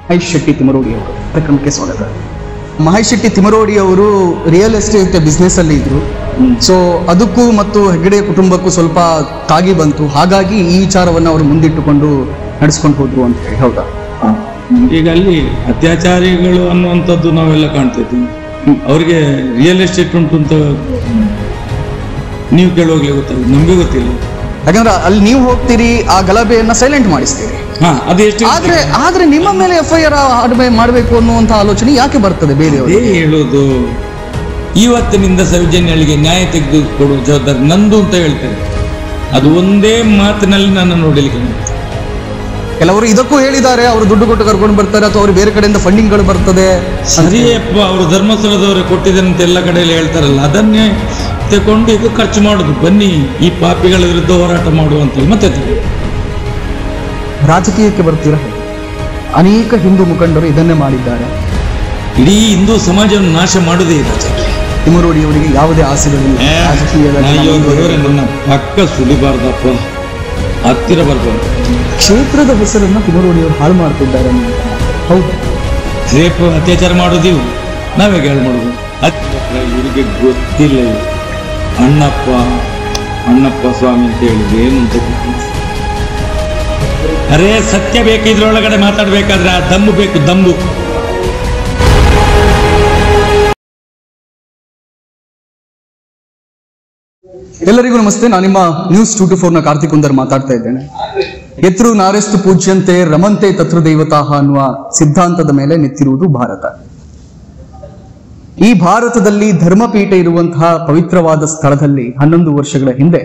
ಮಹೇಶ್ ಶೆಟ್ಟಿ ತಿಮರೋಡಿ ಅವರು ಕಾರ್ಯಕ್ರಮಕ್ಕೆ ಸ್ವಾಗತ ಮಹೇಶ್ ಶೆಟ್ಟಿ ತಿಮರೋಡಿ ಅವರು ರಿಯಲ್ ಎಸ್ಟೇಟ್ ಬಿಸ್ನೆಸ್ ಅಲ್ಲಿ ಇದ್ರು ಸೊ ಅದಕ್ಕೂ ಮತ್ತು ಹೆಗ್ಗಡೆ ಕುಟುಂಬಕ್ಕೂ ಸ್ವಲ್ಪ ತಾಗಿ ಬಂತು ಹಾಗಾಗಿ ಈ ವಿಚಾರವನ್ನು ಅವರು ಮುಂದಿಟ್ಟುಕೊಂಡು ನಡೆಸ್ಕೊಂಡು ಹೋದ್ರು ಅಂತ ಹೇಳಿ ಹೌದಾ ಈಗ ಅಲ್ಲಿ ಅತ್ಯಾಚಾರಿಗಳು ಅನ್ನುವಂಥದ್ದು ನಾವೆಲ್ಲ ಕಾಣ್ತಿದ್ವಿ ಅವ್ರಿಗೆ ರಿಯಲ್ ಎಸ್ಟೇಟ್ ಉಂಟು ಅಂತ ನೀವು ಕೇಳುವಾಗಲೇ ಗೊತ್ತಾಗುತ್ತೆ ನಮಗೆ ಗೊತ್ತಿಲ್ಲ ಯಾಕಂದ್ರೆ ಅಲ್ಲಿ ನೀವು ಹೋಗ್ತೀರಿ ಆ ಗಲಭೆಯನ್ನ ಸೈಲೆಂಟ್ ಮಾಡಿಸ್ತೀರಿ ಹಾ ಅದು ಎಷ್ಟು ಆದ್ರೆ ಆದ್ರೆ ನಿಮ್ಮ ಮೇಲೆ ಎಫ್ ಐ ಆರ್ ಮಾಡಬೇಕು ಅನ್ನುವಂತ ಆಲೋಚನೆ ಯಾಕೆ ಬರ್ತದೆ ಬೇರೆಯವರು ಅದೇ ಹೇಳೋದು ಇವತ್ತಿನಿಂದ ಸೌಜನ್ಯಳಿಗೆ ನ್ಯಾಯ ತೆಗೆದುಕೊಡುವ ಜವಾಬ್ದಾರಿ ನಂದು ಅಂತ ಹೇಳ್ತಾರೆ ಅದು ಒಂದೇ ಮಾತಿನಲ್ಲಿ ನನ್ನ ನೋಡಲಿಕ್ಕೆ ಕೆಲವರು ಇದಕ್ಕೂ ಹೇಳಿದ್ದಾರೆ ಅವರು ದುಡ್ಡು ಕೊಟ್ಟು ಕರ್ಕೊಂಡು ಬರ್ತಾರೆ ಅಥವಾ ಅವರು ಬೇರೆ ಕಡೆಯಿಂದ ಫಂಡಿಂಗ್ಗಳು ಬರ್ತದೆ ಸರಿಯಪ್ಪ ಅವರು ಧರ್ಮಸ್ಥಳದವರು ಕೊಟ್ಟಿದ್ದಂತೆ ಎಲ್ಲ ಕಡೆಯಲ್ಲಿ ಹೇಳ್ತಾರಲ್ಲ ಅದನ್ನೇ ತಗೊಂಡು ಈಗ ಖರ್ಚು ಮಾಡುದು ಬನ್ನಿ ಈ ಪಾಪಿಗಳ ವಿರುದ್ಧ ಹೋರಾಟ ಮಾಡುವಂತ ಮತ್ತೆ ಅದು. ರಾಜಕೀಯಕ್ಕೆ ಬರ್ತೀರಾ ಅನೇಕ ಹಿಂದೂ ಮುಖಂಡರು ಇದನ್ನೇ ಮಾಡಿದ್ದಾರೆ ಇಡೀ ಹಿಂದೂ ಸಮಾಜವನ್ನು ನಾಶ ಮಾಡುವುದೇ ರಾಜಕೀಯ ತಿಮರೋಡಿ ಅವರಿಗೆ ಯಾವುದೇ ಆಸೆಗಳಿಲ್ಲ ರಾಜಕೀಯದಲ್ಲಿ ಅಯ್ಯೋ ನಮ್ಮ ದೇವರೇ, ನನ್ನ ಪಕ್ಕ ಸುಲಿಬಾರ್ದಪ್ಪ ಹತ್ತಿರ ಬರ್ಬಾರ್ದು ಕ್ಷೇತ್ರದ ಹೆಸರನ್ನು ತಿಮರೋಡಿ ಅವರು ಹಾಳು ಮಾಡ್ತಿದ್ದಾರೆ ಅನ್ನೋದು. ಹೌದು ರೇಪ್ ಅತ್ಯಾಚಾರ ಮಾಡೋದು ಇವ್ರು ನಾವೇ ಹೇಳಿ ಮಾಡೋದು ಅತ್ಯಾಚಾರ ಇವರಿಗೆ ಗೊತ್ತಿಲ್ಲ ಇವ್ರು. ಅಣ್ಣಪ್ಪ ಅಣ್ಣಪ್ಪ ಸ್ವಾಮಿ ಅಂತ ಹೇಳಿದ್ರು ಏನು ಅಂತ ಗೊತ್ತಿಲ್ಲ. ಅರೇ ಸತ್ಯ ಬೇಕು ಇದ್ರೊಳಗಡೆ ಮಾತಾಡ್ಬೇಕಾದ್ರೆ ಆ ದಮ್ಮು ಬೇಕು ದಮ್ಮು ಎಲ್ಲರಿಗೂ ನಮಸ್ತೆ ನಾನು ನಿಮ್ಮ ನ್ಯೂಸ್ ಟೂ ಟು ಫೋರ್ನ ಕಾರ್ತಿಕ್ ಕುಂದರ್ ಮಾತಾಡ್ತಾ ಇದ್ದೇನೆ ಎತ್ರು ನಾರೆಸ್ತು ಪೂಜ್ಯಂತೆ ರಮಂತೆ ತತ್ರುದೈವತಾಹ ಅನ್ನುವ ಸಿದ್ಧಾಂತದ ಮೇಲೆ ನಿಂತಿರುವುದು ಭಾರತ ಈ ಭಾರತದಲ್ಲಿ ಧರ್ಮಪೀಠ ಇರುವಂತಹ ಪವಿತ್ರವಾದ ಸ್ಥಳದಲ್ಲಿ ಹನ್ನೊಂದು ವರ್ಷಗಳ ಹಿಂದೆ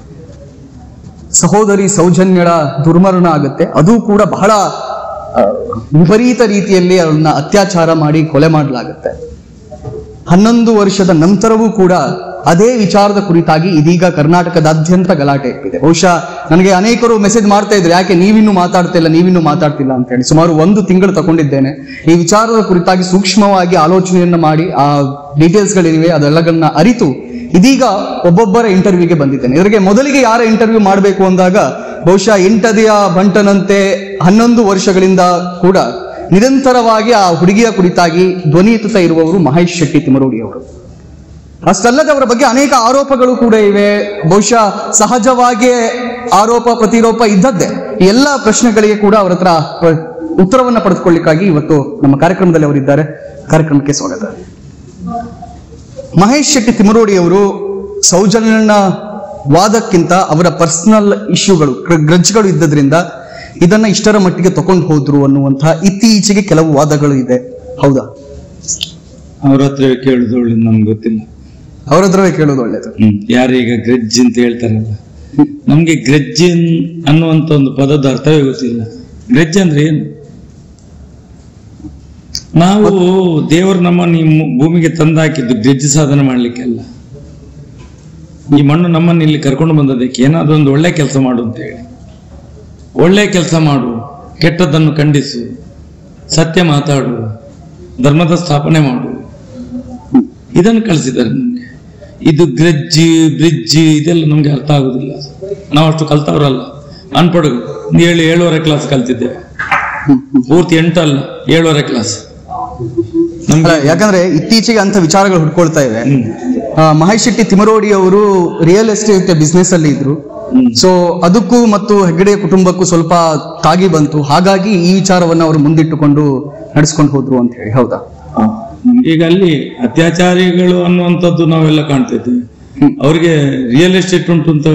ಸಹೋದರಿ ಸೌಜನ್ಯಳ ದುರ್ಮರಣ ಆಗುತ್ತೆ ಅದು ಕೂಡ ಬಹಳ ಆ, ವಿಪರೀತ ರೀತಿಯಲ್ಲಿ ಅವಳನ್ನ ಅತ್ಯಾಚಾರ ಮಾಡಿ ಕೊಲೆ ಮಾಡಲಾಗುತ್ತೆ ಹನ್ನೊಂದು ವರ್ಷದ ನಂತರವೂ ಕೂಡ ಅದೇ ವಿಚಾರದ ಕುರಿತಾಗಿ ಇದೀಗ ಕರ್ನಾಟಕದಾದ್ಯಂತ ಗಲಾಟೆ ಎಪ್ಪಿದೆ ಬಹುಶಃ ನನಗೆ ಅನೇಕರು ಮೆಸೇಜ್ ಮಾಡ್ತಾ ಇದ್ರು ಯಾಕೆ ನೀವಿನ್ನೂ ಮಾತಾಡ್ತಿಲ್ಲ ನೀವಿನ್ನೂ ಮಾತಾಡ್ತಿಲ್ಲ ಅಂತ ಹೇಳಿ ಸುಮಾರು ಒಂದು ತಿಂಗಳು ತಗೊಂಡಿದ್ದೇನೆ ಈ ವಿಚಾರದ ಕುರಿತಾಗಿ ಸೂಕ್ಷ್ಮವಾಗಿ ಆಲೋಚನೆಯನ್ನ ಮಾಡಿ ಆ ಡೀಟೇಲ್ಸ್ ಗಳಿವೆ ಅದೆಲ್ಲಗಳನ್ನ ಅರಿತು ಇದೀಗ ಒಬ್ಬೊಬ್ಬರ ಇಂಟರ್ವ್ಯೂಗೆ ಬಂದಿದ್ದೇನೆ ಇದರಿಗೆ ಮೊದಲಿಗೆ ಯಾರ ಇಂಟರ್ವ್ಯೂ ಮಾಡಬೇಕು ಅಂದಾಗ ಬಹುಶಃ ಎಂಟದೆಯ ಬಂಟನಂತೆ ಹನ್ನೊಂದು ವರ್ಷಗಳಿಂದ ಕೂಡ ನಿರಂತರವಾಗಿ ಆ ಹುಡುಗಿಯ ಕುರಿತಾಗಿ ಧ್ವನಿ ಎತ್ತುತ್ತಾ ಇರುವವರು ಮಹೇಶ್ ಶೆಟ್ಟಿ ತಿಮರೋಡಿ ಅವರು ಅಷ್ಟಲ್ಲದೆ ಅವರ ಬಗ್ಗೆ ಅನೇಕ ಆರೋಪಗಳು ಕೂಡ ಇವೆ ಬಹುಶಃ ಸಹಜವಾಗಿಯೇ ಆರೋಪ ಪ್ರತಿರೋಪ ಇದ್ದದ್ದೇ ಈ ಎಲ್ಲ ಪ್ರಶ್ನೆಗಳಿಗೆ ಕೂಡ ಅವರ ಹತ್ರ ಪ- ಉತ್ತರವನ್ನ ಪಡೆದುಕೊಳ್ಳಿಕ್ಕಾಗಿ ಇವತ್ತು ನಮ್ಮ ಕಾರ್ಯಕ್ರಮದಲ್ಲಿ ಅವರಿದ್ದಾರೆ ಕಾರ್ಯಕ್ರಮಕ್ಕೆ ಸ್ವಾಗತ ಮಹೇಶ್ ಶೆಟ್ಟಿ ತಿಮರೋಡಿ ಅವರು ಸೌಜನ್ಯನ ವಾದಕ್ಕಿಂತ ಅವರ ಪರ್ಸನಲ್ ಇಶ್ಯೂಗಳು ಗ್ರಜ್ಗಳು ಇದ್ದದ್ರಿಂದ ಇದನ್ನ ಇಷ್ಟರ ಮಟ್ಟಿಗೆ ತಕೊಂಡು ಹೋದ್ರು ಅನ್ನುವಂತಹ ಇತ್ತೀಚೆಗೆ ಕೆಲವು ವಾದಗಳು ಇದೆ ಹೌದಾ ಅವ್ರ ಹತ್ರ ಕೇಳುದು ಒಳ್ಳೆ ನಮ್ಗೆ ಗೊತ್ತಿಲ್ಲ ಅವರ ಹತ್ರವೇ ಕೇಳೋದು ಒಳ್ಳೇದು ಹ್ಮ್ ಯಾರೀಗ ಗ್ರೆಜ್ ಅಂತ ಹೇಳ್ತಾರಲ್ಲ ನಮ್ಗೆ ಗ್ರೆಜ್ ಅನ್ನುವಂತ ಒಂದು ಪದದ ಅರ್ಥವೇ ಗೊತ್ತಿಲ್ಲ ಗ್ರೆಜ್ ಅಂದ್ರೆ ಏನು ನಾವು ದೇವರು ನಮ್ಮನ್ನು ಈ ಮು- ಭೂಮಿಗೆ ತಂದು ಹಾಕಿದ್ದು ಗ್ರೆಜ್ ಸಾಧನ ಮಾಡ್ಲಿಕ್ಕೆಲ್ಲ ಈ ಮಣ್ಣು ನಮ್ಮನ್ನು ಇಲ್ಲಿ ಕರ್ಕೊಂಡು ಬಂದದಕ್ಕೆ ಏನಾದ್ರೂ ಒಂದು ಒಳ್ಳೆ ಕೆಲಸ ಮಾಡು ಅಂತ ಹೇಳಿ ಒಳ್ಳೆ ಕೆಲಸ ಮಾಡು ಕೆಟ್ಟದ್ದನ್ನು ಖಂಡಿಸು ಸತ್ಯ ಮಾತಾಡು ಧರ್ಮದ ಸ್ಥಾಪನೆ ಮಾಡು ಇದನ್ನು ಕಳಿಸಿದ್ದಾರೆ ನಮಗೆ ಇದು ಗ್ರೆಜ್ ಬ್ರಿಡ್ಜ್ ಇದೆಲ್ಲ ನಮ್ಗೆ ಅರ್ಥ ಆಗುದಿಲ್ಲ ನಾವು ಅಷ್ಟು ಕಲ್ತವ್ರಲ್ಲ ಅನ್ಪಡುಗು ಏಳು ಏಳುವರೆ ಕ್ಲಾಸ್ ಕಲ್ತಿದ್ದೇವೆ ಪೂರ್ತಿ ಎಂಟಲ್ಲ ಏಳುವರೆ ಕ್ಲಾಸ್ ನಮ್ಗೆ ಅಲ್ಲ, ಯಾಕಂದ್ರೆ ಇತ್ತೀಚೆಗೆ ಅಂತ ವಿಚಾರಗಳು ಹುಡ್ಕೊಳ್ತಾ ಇವೆ ಹ್ಮ್. ಆ, ಮಹೇಶ್ ಶೆಟ್ಟಿ ತಿಮರೋಡಿ ಅವರು ರಿಯಲ್ ಎಸ್ಟೇಟ್ ಬಿಸ್ನೆಸ್ ಅಲ್ಲಿ ಇದ್ರು ಹ್ಮ್. ಸೊ ಅದಕ್ಕೂ ಮತ್ತು ಹೆಗ್ಗಡೆ ಕುಟುಂಬಕ್ಕೂ ಸ್ವಲ್ಪ ತಾಗಿ ಬಂತು ಹಾಗಾಗಿ ಈ ವಿಚಾರವನ್ನ ಅವರು ಮುಂದಿಟ್ಟುಕೊಂಡು ನಡೆಸ್ಕೊಂಡು ಹೋದ್ರು ಅಂತ ಹೇಳಿ ಹೌದಾ ಈಗ ಅಲ್ಲಿ ಅತ್ಯಾಚಾರಿಗಳು ಅನ್ನುವಂಥದ್ದು ನಾವೆಲ್ಲ ಕಾಣ್ತಿದ್ವಿ ಅವ್ರಿಗೆ ರಿಯಲ್ ಎಸ್ಟೇಟ್ ಉಂಟು ಅಂತ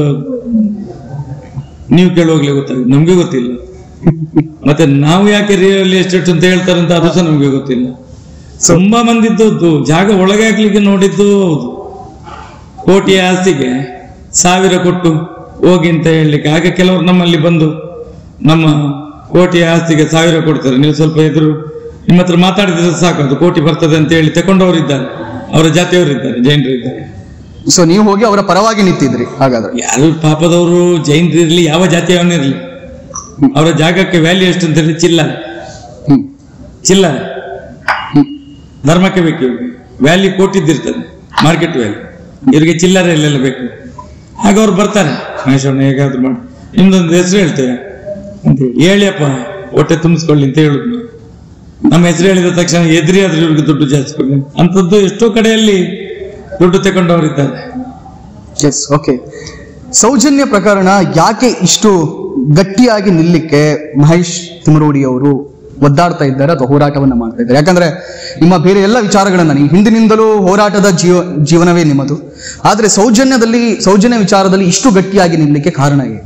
ನೀವು ಕೇಳುವಾಗಲೇ ಗೊತ್ತಾಗುತ್ತೆ ನಮ್ಗೆ ಗೊತ್ತಿಲ್ಲ ಮತ್ತೆ ನಾವು ಯಾಕೆ ರಿಯಲ್ ಎಸ್ಟೇಟ್ ಅಂತ ಹೇಳ್ತಾರೆ ಅಂತ ಅದು ಸಹ ನಮ್ಗೆ ಗೊತ್ತಿಲ್ಲ ತುಂಬಾ ಮಂದಿದ್ದು ಜಾಗ ಒಳಗೆ ಹಾಕ್ಲಿಕ್ಕೆ ನೋಡಿದ್ದು ಹೌದು ಕೋಟಿ ಆಸ್ತಿಗೆ ಸಾವಿರ ಕೊಟ್ಟು ಹೋಗಿ ಅಂತ ಹೇಳಲಿಕ್ಕೆ ಆಗ ಕೆಲವರು ನಮ್ಮಲ್ಲಿ ಬಂದು ನಮ್ಮ ಕೋಟಿ ಆಸ್ತಿಗೆ ಸಾವಿರ ಕೊಡ್ತಾರೆ ನೀವು ಸ್ವಲ್ಪ ಎದುರು ನಿಮ್ಮ ಹತ್ರ ಮಾತಾಡಿದ್ರೆ ಸಾಕು ಅದು ಕೋಟಿ ಬರ್ತದೆ ಅಂತ ಹೇಳಿ ತಕೊಂಡವರಿದ್ದಾರೆ ಅವರ ಜಾತಿಯವರಿದ್ದಾರೆ ಜೈನರು ಇದ್ದಾರೆ ಸೊ ನೀವು ಹೋಗಿ ಅವರ ಪರವಾಗಿ ನಿಂತಿದ್ರಿ ಹಾಗಾದ್ರೆ ಯಾರು ಪಾಪದವರು ಜೈನರು ಇರಲಿ ಯಾವ ಜಾತಿಯವನಿರಲಿ ಅವರ ಜಾಗಕ್ಕೆ ವ್ಯಾಲ್ಯೂ ಎಷ್ಟು ಅಂತ ಹೇಳಿ ಚಿಲ್ಲರೆ ಹ್ಮ್ ಚಿಲ್ಲರೆ ಹ್ಮ್. ಧರ್ಮಕ್ಕೆ ಬೇಕು ಇವ್ರಿಗೆ ವ್ಯಾಲ್ಯೂ ಕೊಟ್ಟಿದ್ದಿರ್ತದೆ ಮಾರ್ಕೆಟ್ ವ್ಯಾಲ್ಯೂ ಇವರಿಗೆ ಚಿಲ್ಲರೆ ಎಲ್ಲೆಲ್ಲ ಬೇಕು ಆಗ ಅವ್ರು ಬರ್ತಾರೆ ಮಹೇಶಣ್ಣ ಹೇಗಾದ್ರು ಮಾಡಿ ನಿಮ್ದೊಂದು ಹೆಸರು ಹೇಳ್ತೇವೆ ಅಂತ ಹೇಳಿ ಹೇಳಿಯಪ್ಪ ಹೊಟ್ಟೆ ತುಂಬಿಸ್ಕೊಳ್ಳಿ ಅಂತ ಹೇಳುದು ನಾವು. ನಮ್ಮ ಹೆಸರು ಹೇಳಿದ ತಕ್ಷಣ ಎದುರಿ ಆದ್ರೆ ಇವ್ರಿಗೆ ದುಡ್ಡು ಜಾಸ್ತಿ ಕೊಡಿ ಅಂಥದ್ದು ಎಷ್ಟೋ ಕಡೆಯಲ್ಲಿ ದುಡ್ಡು ತಗೊಂಡವರಿದ್ದಾರೆ ಎಸ್ ಓಕೆ ಸೌಜನ್ಯ ಪ್ರಕರಣ ಯಾಕೆ ಇಷ್ಟು ಗಟ್ಟಿಯಾಗಿ ನಿಲ್ಲಿಕ್ಕೆ ಮಹೇಶ್ ತಿಮರೋಡಿ ಅವರು ಒದ್ದಾಡ್ತಾ ಇದ್ದಾರೆ ಅಥವಾ ಹೋರಾಟವನ್ನ ಮಾಡ್ತಾ ಇದ್ದಾರೆ ಯಾಕಂದ್ರೆ ನಿಮ್ಮ ಬೇರೆ ಎಲ್ಲ ವಿಚಾರಗಳನ್ನ ನೀವು ಹಿಂದಿನಿಂದಲೂ ಹೋರಾಟದ ಜೀವ ಜೀವನವೇ ನಿಮ್ಮದು ಆದ್ರೆ ಸೌಜನ್ಯದಲ್ಲಿ ಸೌಜನ್ಯ ವಿಚಾರದಲ್ಲಿ ಇಷ್ಟು ಗಟ್ಟಿಯಾಗಿ ನಿಲ್ಲಕ್ಕೆ ಕಾರಣ ಏನು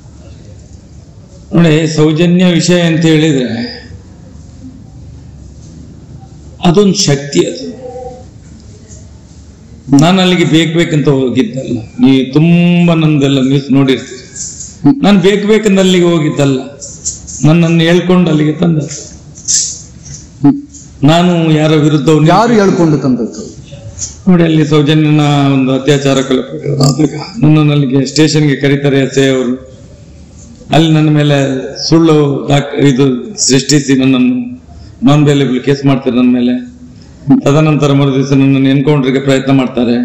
ನೋಡಿ ಸೌಜನ್ಯ ವಿಷಯ ಅಂತ ಹೇಳಿದ್ರೆ ಅದೊಂದು ಶಕ್ತಿ ಅದು ನಾನು ಅಲ್ಲಿಗೆ ಬೇಕು ಬೇಕಂತ ಹೋಗಿದ್ದಲ್ಲ ನೀವು ತುಂಬಾ ನಂದೆಲ್ಲ ನ್ಯೂಸ್ ನೋಡಿರ್ತೀರಿ ನಾನು ಬೇಕು ಬೇಕಂತ ಅಲ್ಲಿಗೆ ಹೋಗಿದ್ದಲ್ಲ ನನ್ನನ್ನು ಹೇಳ್ಕೊಂಡು ಅಲ್ಲಿಗೆ ತಂದ ನಾನು ಯಾರ ವಿರುದ್ಧ ಒಂದು- ಯಾರು ಹೇಳ್ಕೊಂಡು ತಂದದ್ದು ನೋಡಿ ಅಲ್ಲಿ ಸೌಜನ್ಯನ ಒಂದು ಅತ್ಯಾಚಾರ ಕೊಲೆ ಪ್ರಕರಣ ಆದಾಗ ನನ್ನನ್ನು ಅಲ್ಲಿಗೆ ಸ್ಟೇಷನ್ಗೆ ಕರೀತಾರೆ ಎಸ್ ಐ ಅವರು ಅಲ್ಲಿ ನನ್ನ ಮೇಲೆ ಸುಳ್ಳು ದಾಖ ಇದು ಸೃಷ್ಟಿಸಿ ನನ್ನನ್ನು ನಾನ್ ಬೇಲೇಬಲ್ ಕೇಸ್ ಮಾಡ್ತಾರೆ ನನ್ನ ಮೇಲೆ ತದನಂತರ ಮರು ದಿವಸ ನನ್ನನ್ನು ಎನ್ಕೌಂಟರ್ಗೆ ಪ್ರಯತ್ನ ಮಾಡ್ತಾರೆ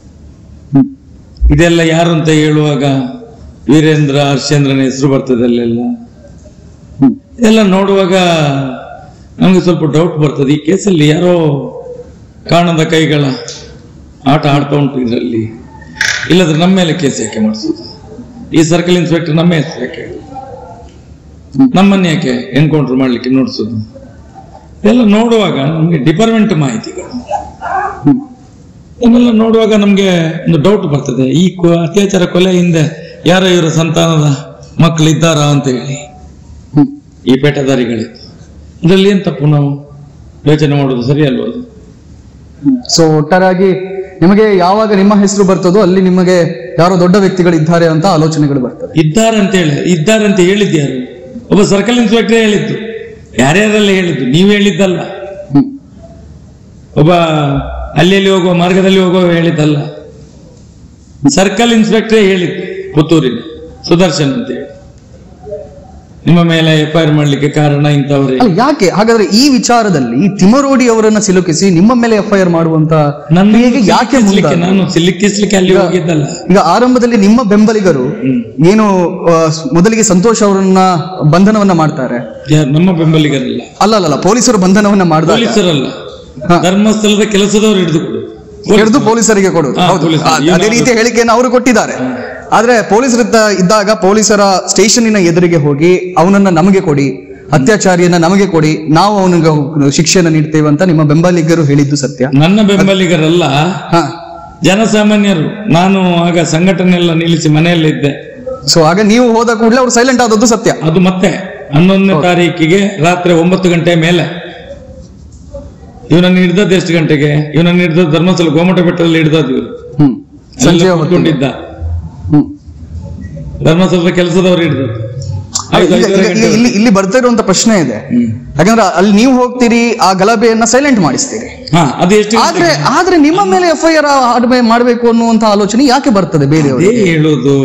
ಇದೆಲ್ಲ ಯಾರು ಅಂತ ಹೇಳುವಾಗ ವೀರೇಂದ್ರ ಹರ್ಷೇಂದ್ರನ ಹೆಸರು ಬರ್ತದೆ ಅಲ್ಲೆಲ್ಲ ಎಲ್ಲ ನೋಡುವಾಗ ನಮಗೆ ಸ್ವಲ್ಪ ಡೌಟ್ ಬರ್ತದೆ ಈ ಕೇಸಲ್ಲಿ ಯಾರೋ ಕಾಣದ ಕೈಗಳ ಆಟ ಆಡ್ತಾ ಉಂಟು ಇದರಲ್ಲಿ ಇಲ್ಲದ್ರೆ ನಮ್ಮ ಮೇಲೆ ಕೇಸ್ ಯಾಕೆ ಮಾಡಿಸೋದು ಈ ಸರ್ಕಲ್ ಇನ್ಸ್ಪೆಕ್ಟರ್ ನಮ್ಮ ಹೆಸರು ಯಾಕೆ ನಮ್ಮನ್ನ ಯಾಕೆ ಎನ್ಕೌಂಟರ್ ಮಾಡ್ಲಿಕ್ಕೆ ನೋಡಿಸೋದು ಎಲ್ಲ ನೋಡುವಾಗ ನಮಗೆ ಡಿಪಾರ್ಟ್ಮೆಂಟ್ ಮಾಹಿತಿಗಳು ಇದನ್ನೆಲ್ಲ ನೋಡುವಾಗ ನಮಗೆ ಒಂದು ಡೌಟ್ ಬರ್ತದೆ ಈ ಕೊ- ಅತ್ಯಾಚಾರ ಕೊಲೆ ಹಿಂದೆ ಯಾರೋ ಇವರ ಸಂತಾನದ ಮಕ್ಕಳು ಇದ್ದಾರಾ ಅಂತ ಹೇಳಿ ಈ ಪೇಟದಾರಿಗಳಿದ್ದು ಇದರಲ್ಲಿ ಏನ್ ತಪ್ಪು ನಾವು ಯೋಚನೆ ಮಾಡೋದು ಸರಿ ಅಲ್ವಾ ಅದು ಸೊ ಒಟ್ಟಾರಾಗಿ ನಿಮಗೆ ಯಾವಾಗ ನಿಮ್ಮ ಹೆಸರು ಬರ್ತದೋ ಅಲ್ಲಿ ನಿಮಗೆ ಯಾರೋ ದೊಡ್ಡ ವ್ಯಕ್ತಿಗಳು ಇದ್ದಾರೆ ಅಂತ ಆಲೋಚನೆಗಳು ಬರ್ತದೆ ಇದ್ದಾರೆ ಅಂತ ಹೇಳಿ ಇದ್ದಾರೆ ಅಂತ ಹೇಳಿದ್ಯಾರು ಒಬ್ಬ ಸರ್ಕಲ್ ಇನ್ಸ್ಪೆಕ್ಟರ್ ಹೇಳಿದ್ದು ಯಾರ್ಯಾರೆಲ್ಲ ಹೇಳಿದ್ದು ನೀವು ಹೇಳಿದ್ದಲ್ಲ ಹ್ಮ್. ಒಬ್ಬ ಅಲ್ಲಿ ಅಲ್ಲಿ ಹೋಗುವ ಮಾರ್ಗದಲ್ಲಿ ಹೋಗುವ ಹೇಳಿದ್ದಲ್ಲ ಸರ್ಕಲ್ ಇನ್ಸ್ಪೆಕ್ಟರ್ ಹೇಳಿದ್ದು ಪುತ್ತೂರಿನ ಸುದರ್ಶನ್ ಅಂತ ಹೇಳಿ ನಿಮ್ಮ ಮೇಲೆ ಎಫ್ ಐ ಆರ್ ಮಾಡ್ಲಿಕ್ಕೆ ಕಾರಣ ಇಂಥವರೇ ಅಲ್ಲ ಯಾಕೆ ಹಾಗಾದ್ರೆ ಈ ವಿಚಾರದಲ್ಲಿ ತಿಮರೋಡಿ ಅವರನ್ನ ಸಿಲುಕಿಸಿ ನಿಮ್ಮ ಮೇಲೆ ಎಫ್ ಐ ಆರ್ ಮಾಡುವಂತ ನನ್ನ ಕ್ರಿಯೆಗೆ ಯಾಕೆ ಸಿಲುಕಿಸ್ಲಿಕ್ಕೆ ಮುಂದಾದ್ರು? ನಾನು ಸಿಲುಕಿಸ್ಲಿಕ್ಕೆ ಅಲ್ಲಿ ಹೋಗಿದ್ದಲ್ಲ ಈಗ ಆರಂಭದಲ್ಲಿ ನಿಮ್ಮ ಬೆಂಬಲಿಗರು ಹ್ಮ್. ಏನು ಆ, ಮೊದಲಿಗೆ ಸಂತೋಷ್ ಅವರನ್ನ ಬಂಧನವನ್ನ ಮಾಡ್ತಾರೆ ಯಾರು ನಮ್ಮ ಬೆಂಬಲಿಗರಲ್ಲ ಅಲ್ಲ ಅಲ್ಲ ಅಲ್ಲ, ಪೊಲೀಸರು ಬಂಧನವನ್ನ ಮಾಡಿದಾಗ ಪೊಲೀಸರಲ್ಲ ಹಾ. ಧರ್ಮಸ್ಥಳದ ಕೆಲಸದವರು ಹಿಡಿದು ಕೊಡು ಹಿಡಿದು ಪೊಲೀಸರಿಗೆ ಕೊಡುದು ಹಾ, ಹೌದು ಪೊಲೀಸರು. ಆ, ಅದೇ ಏನಾದ್ರು- ರೀತಿಯ ಹೇಳಿಕೆಯನ್ನು ಅವರು ಕೊಟ್ಟಿದ್ದಾರೆ ಆದ್ರೆ ಪೊಲೀಸರು ಇದ್ದ- ಇದ್ದಾಗ ಪೊಲೀಸರ ಸ್ಟೇಷನ್ನಿನ ಎದುರಿಗೆ ಹೋಗಿ ಅವನನ್ನ ನಮಗೆ ಕೊಡಿ ಅತ್ಯಾಚಾರಿಯನ್ನ ನಮಗೆ ಕೊಡಿ ನಾವು ಅವನಿಗೆ ಶಿಕ್ಷೆಯನ್ನು ನೀಡ್ತೇವೆ ಅಂತ ನಿಮ್ಮ ಬೆಂಬಲಿಗರು ಹೇಳಿದ್ದು ಸತ್ಯ ನನ್ನ ಬೆಂಬಲಿಗರಲ್ಲ ಹಾ ಜನಸಾಮಾನ್ಯರು ನಾನು ಆಗ ಸಂಘಟನೆ ಎಲ್ಲ ನಿಲ್ಲಿಸಿ ಮನೆಯಲ್ಲಿದ್ದೆ ಸೊ ಆಗ ನೀವು ಹೋದ ಕೂಡಲೇ ಅವ್ರು ಸೈಲೆಂಟ್ ಆದದ್ದು ಸತ್ಯ ಅದು ಮತ್ತೆ ಹನ್ನೊಂದನೇ ತಾರೀಕಿಗೆ ರಾತ್ರಿ ಒಂಬತ್ತು ಗಂಟೆ ಮೇಲೆ ಇವನನ್ನು ಹಿಡ್ದದ್ದು ಎಷ್ಟು ಗಂಟೆಗೆ ಇವನನ್ನು ಹಿಡ್ದದ್ದು ಧರ್ಮಸ್ಥಳ ಗೋಮಟ ಬೆಟ್ಟದಲ್ಲಿ ಹಿಡ್ದದ್ದು ಇವರು ಹ್ಮ್ ಸಂಜೆ ಅಲ್ಲೇ ಹೊತ್ತಿಗೆ. ಕೂತ್ಕೊಂಡಿದ್ದ ಹ್ಮ್ ಧರ್ಮಸ್ಥಳದ ಕೆಲಸದವರು ಹಿಡ್ದದ್ದು ಅಲ್ಲ, ಐದು, ಈಗ- ಐದೂವರೆ ಈಗ- ಗಂಟೆ ಈಗ ಇಲ್ಲಿ ಇಲ್ಲಿ ಬರ್ತಾ ಇರುವಂತ ಪ್ರಶ್ನೆ ಇದೆ ಹ್ಮ್. ಯಾಕಂದ್ರೆ ಅಲ್ಲಿ ನೀವು ಹೋಗ್ತೀರಿ ಆ ಗಲಭೆಯನ್ನ ಸೈಲೆಂಟ್ ಮಾಡಿಸ್ತೀರಿ ಹಾ ಅದು ಎಷ್ಟು ಆದ್ರೆ ಆದ್ರೆ ನಿಮ್ಮ ಮೇಲೆ ಎಫ್ ಐ ಆರ್ ಮಾಡಬೇಕು ಅನ್ನುವಂತ ಆಲೋಚನೆ ಯಾಕೆ ಬರ್ತದೆ ಬೇರೆಯವರು ಅದೇ ಹೇಳುದು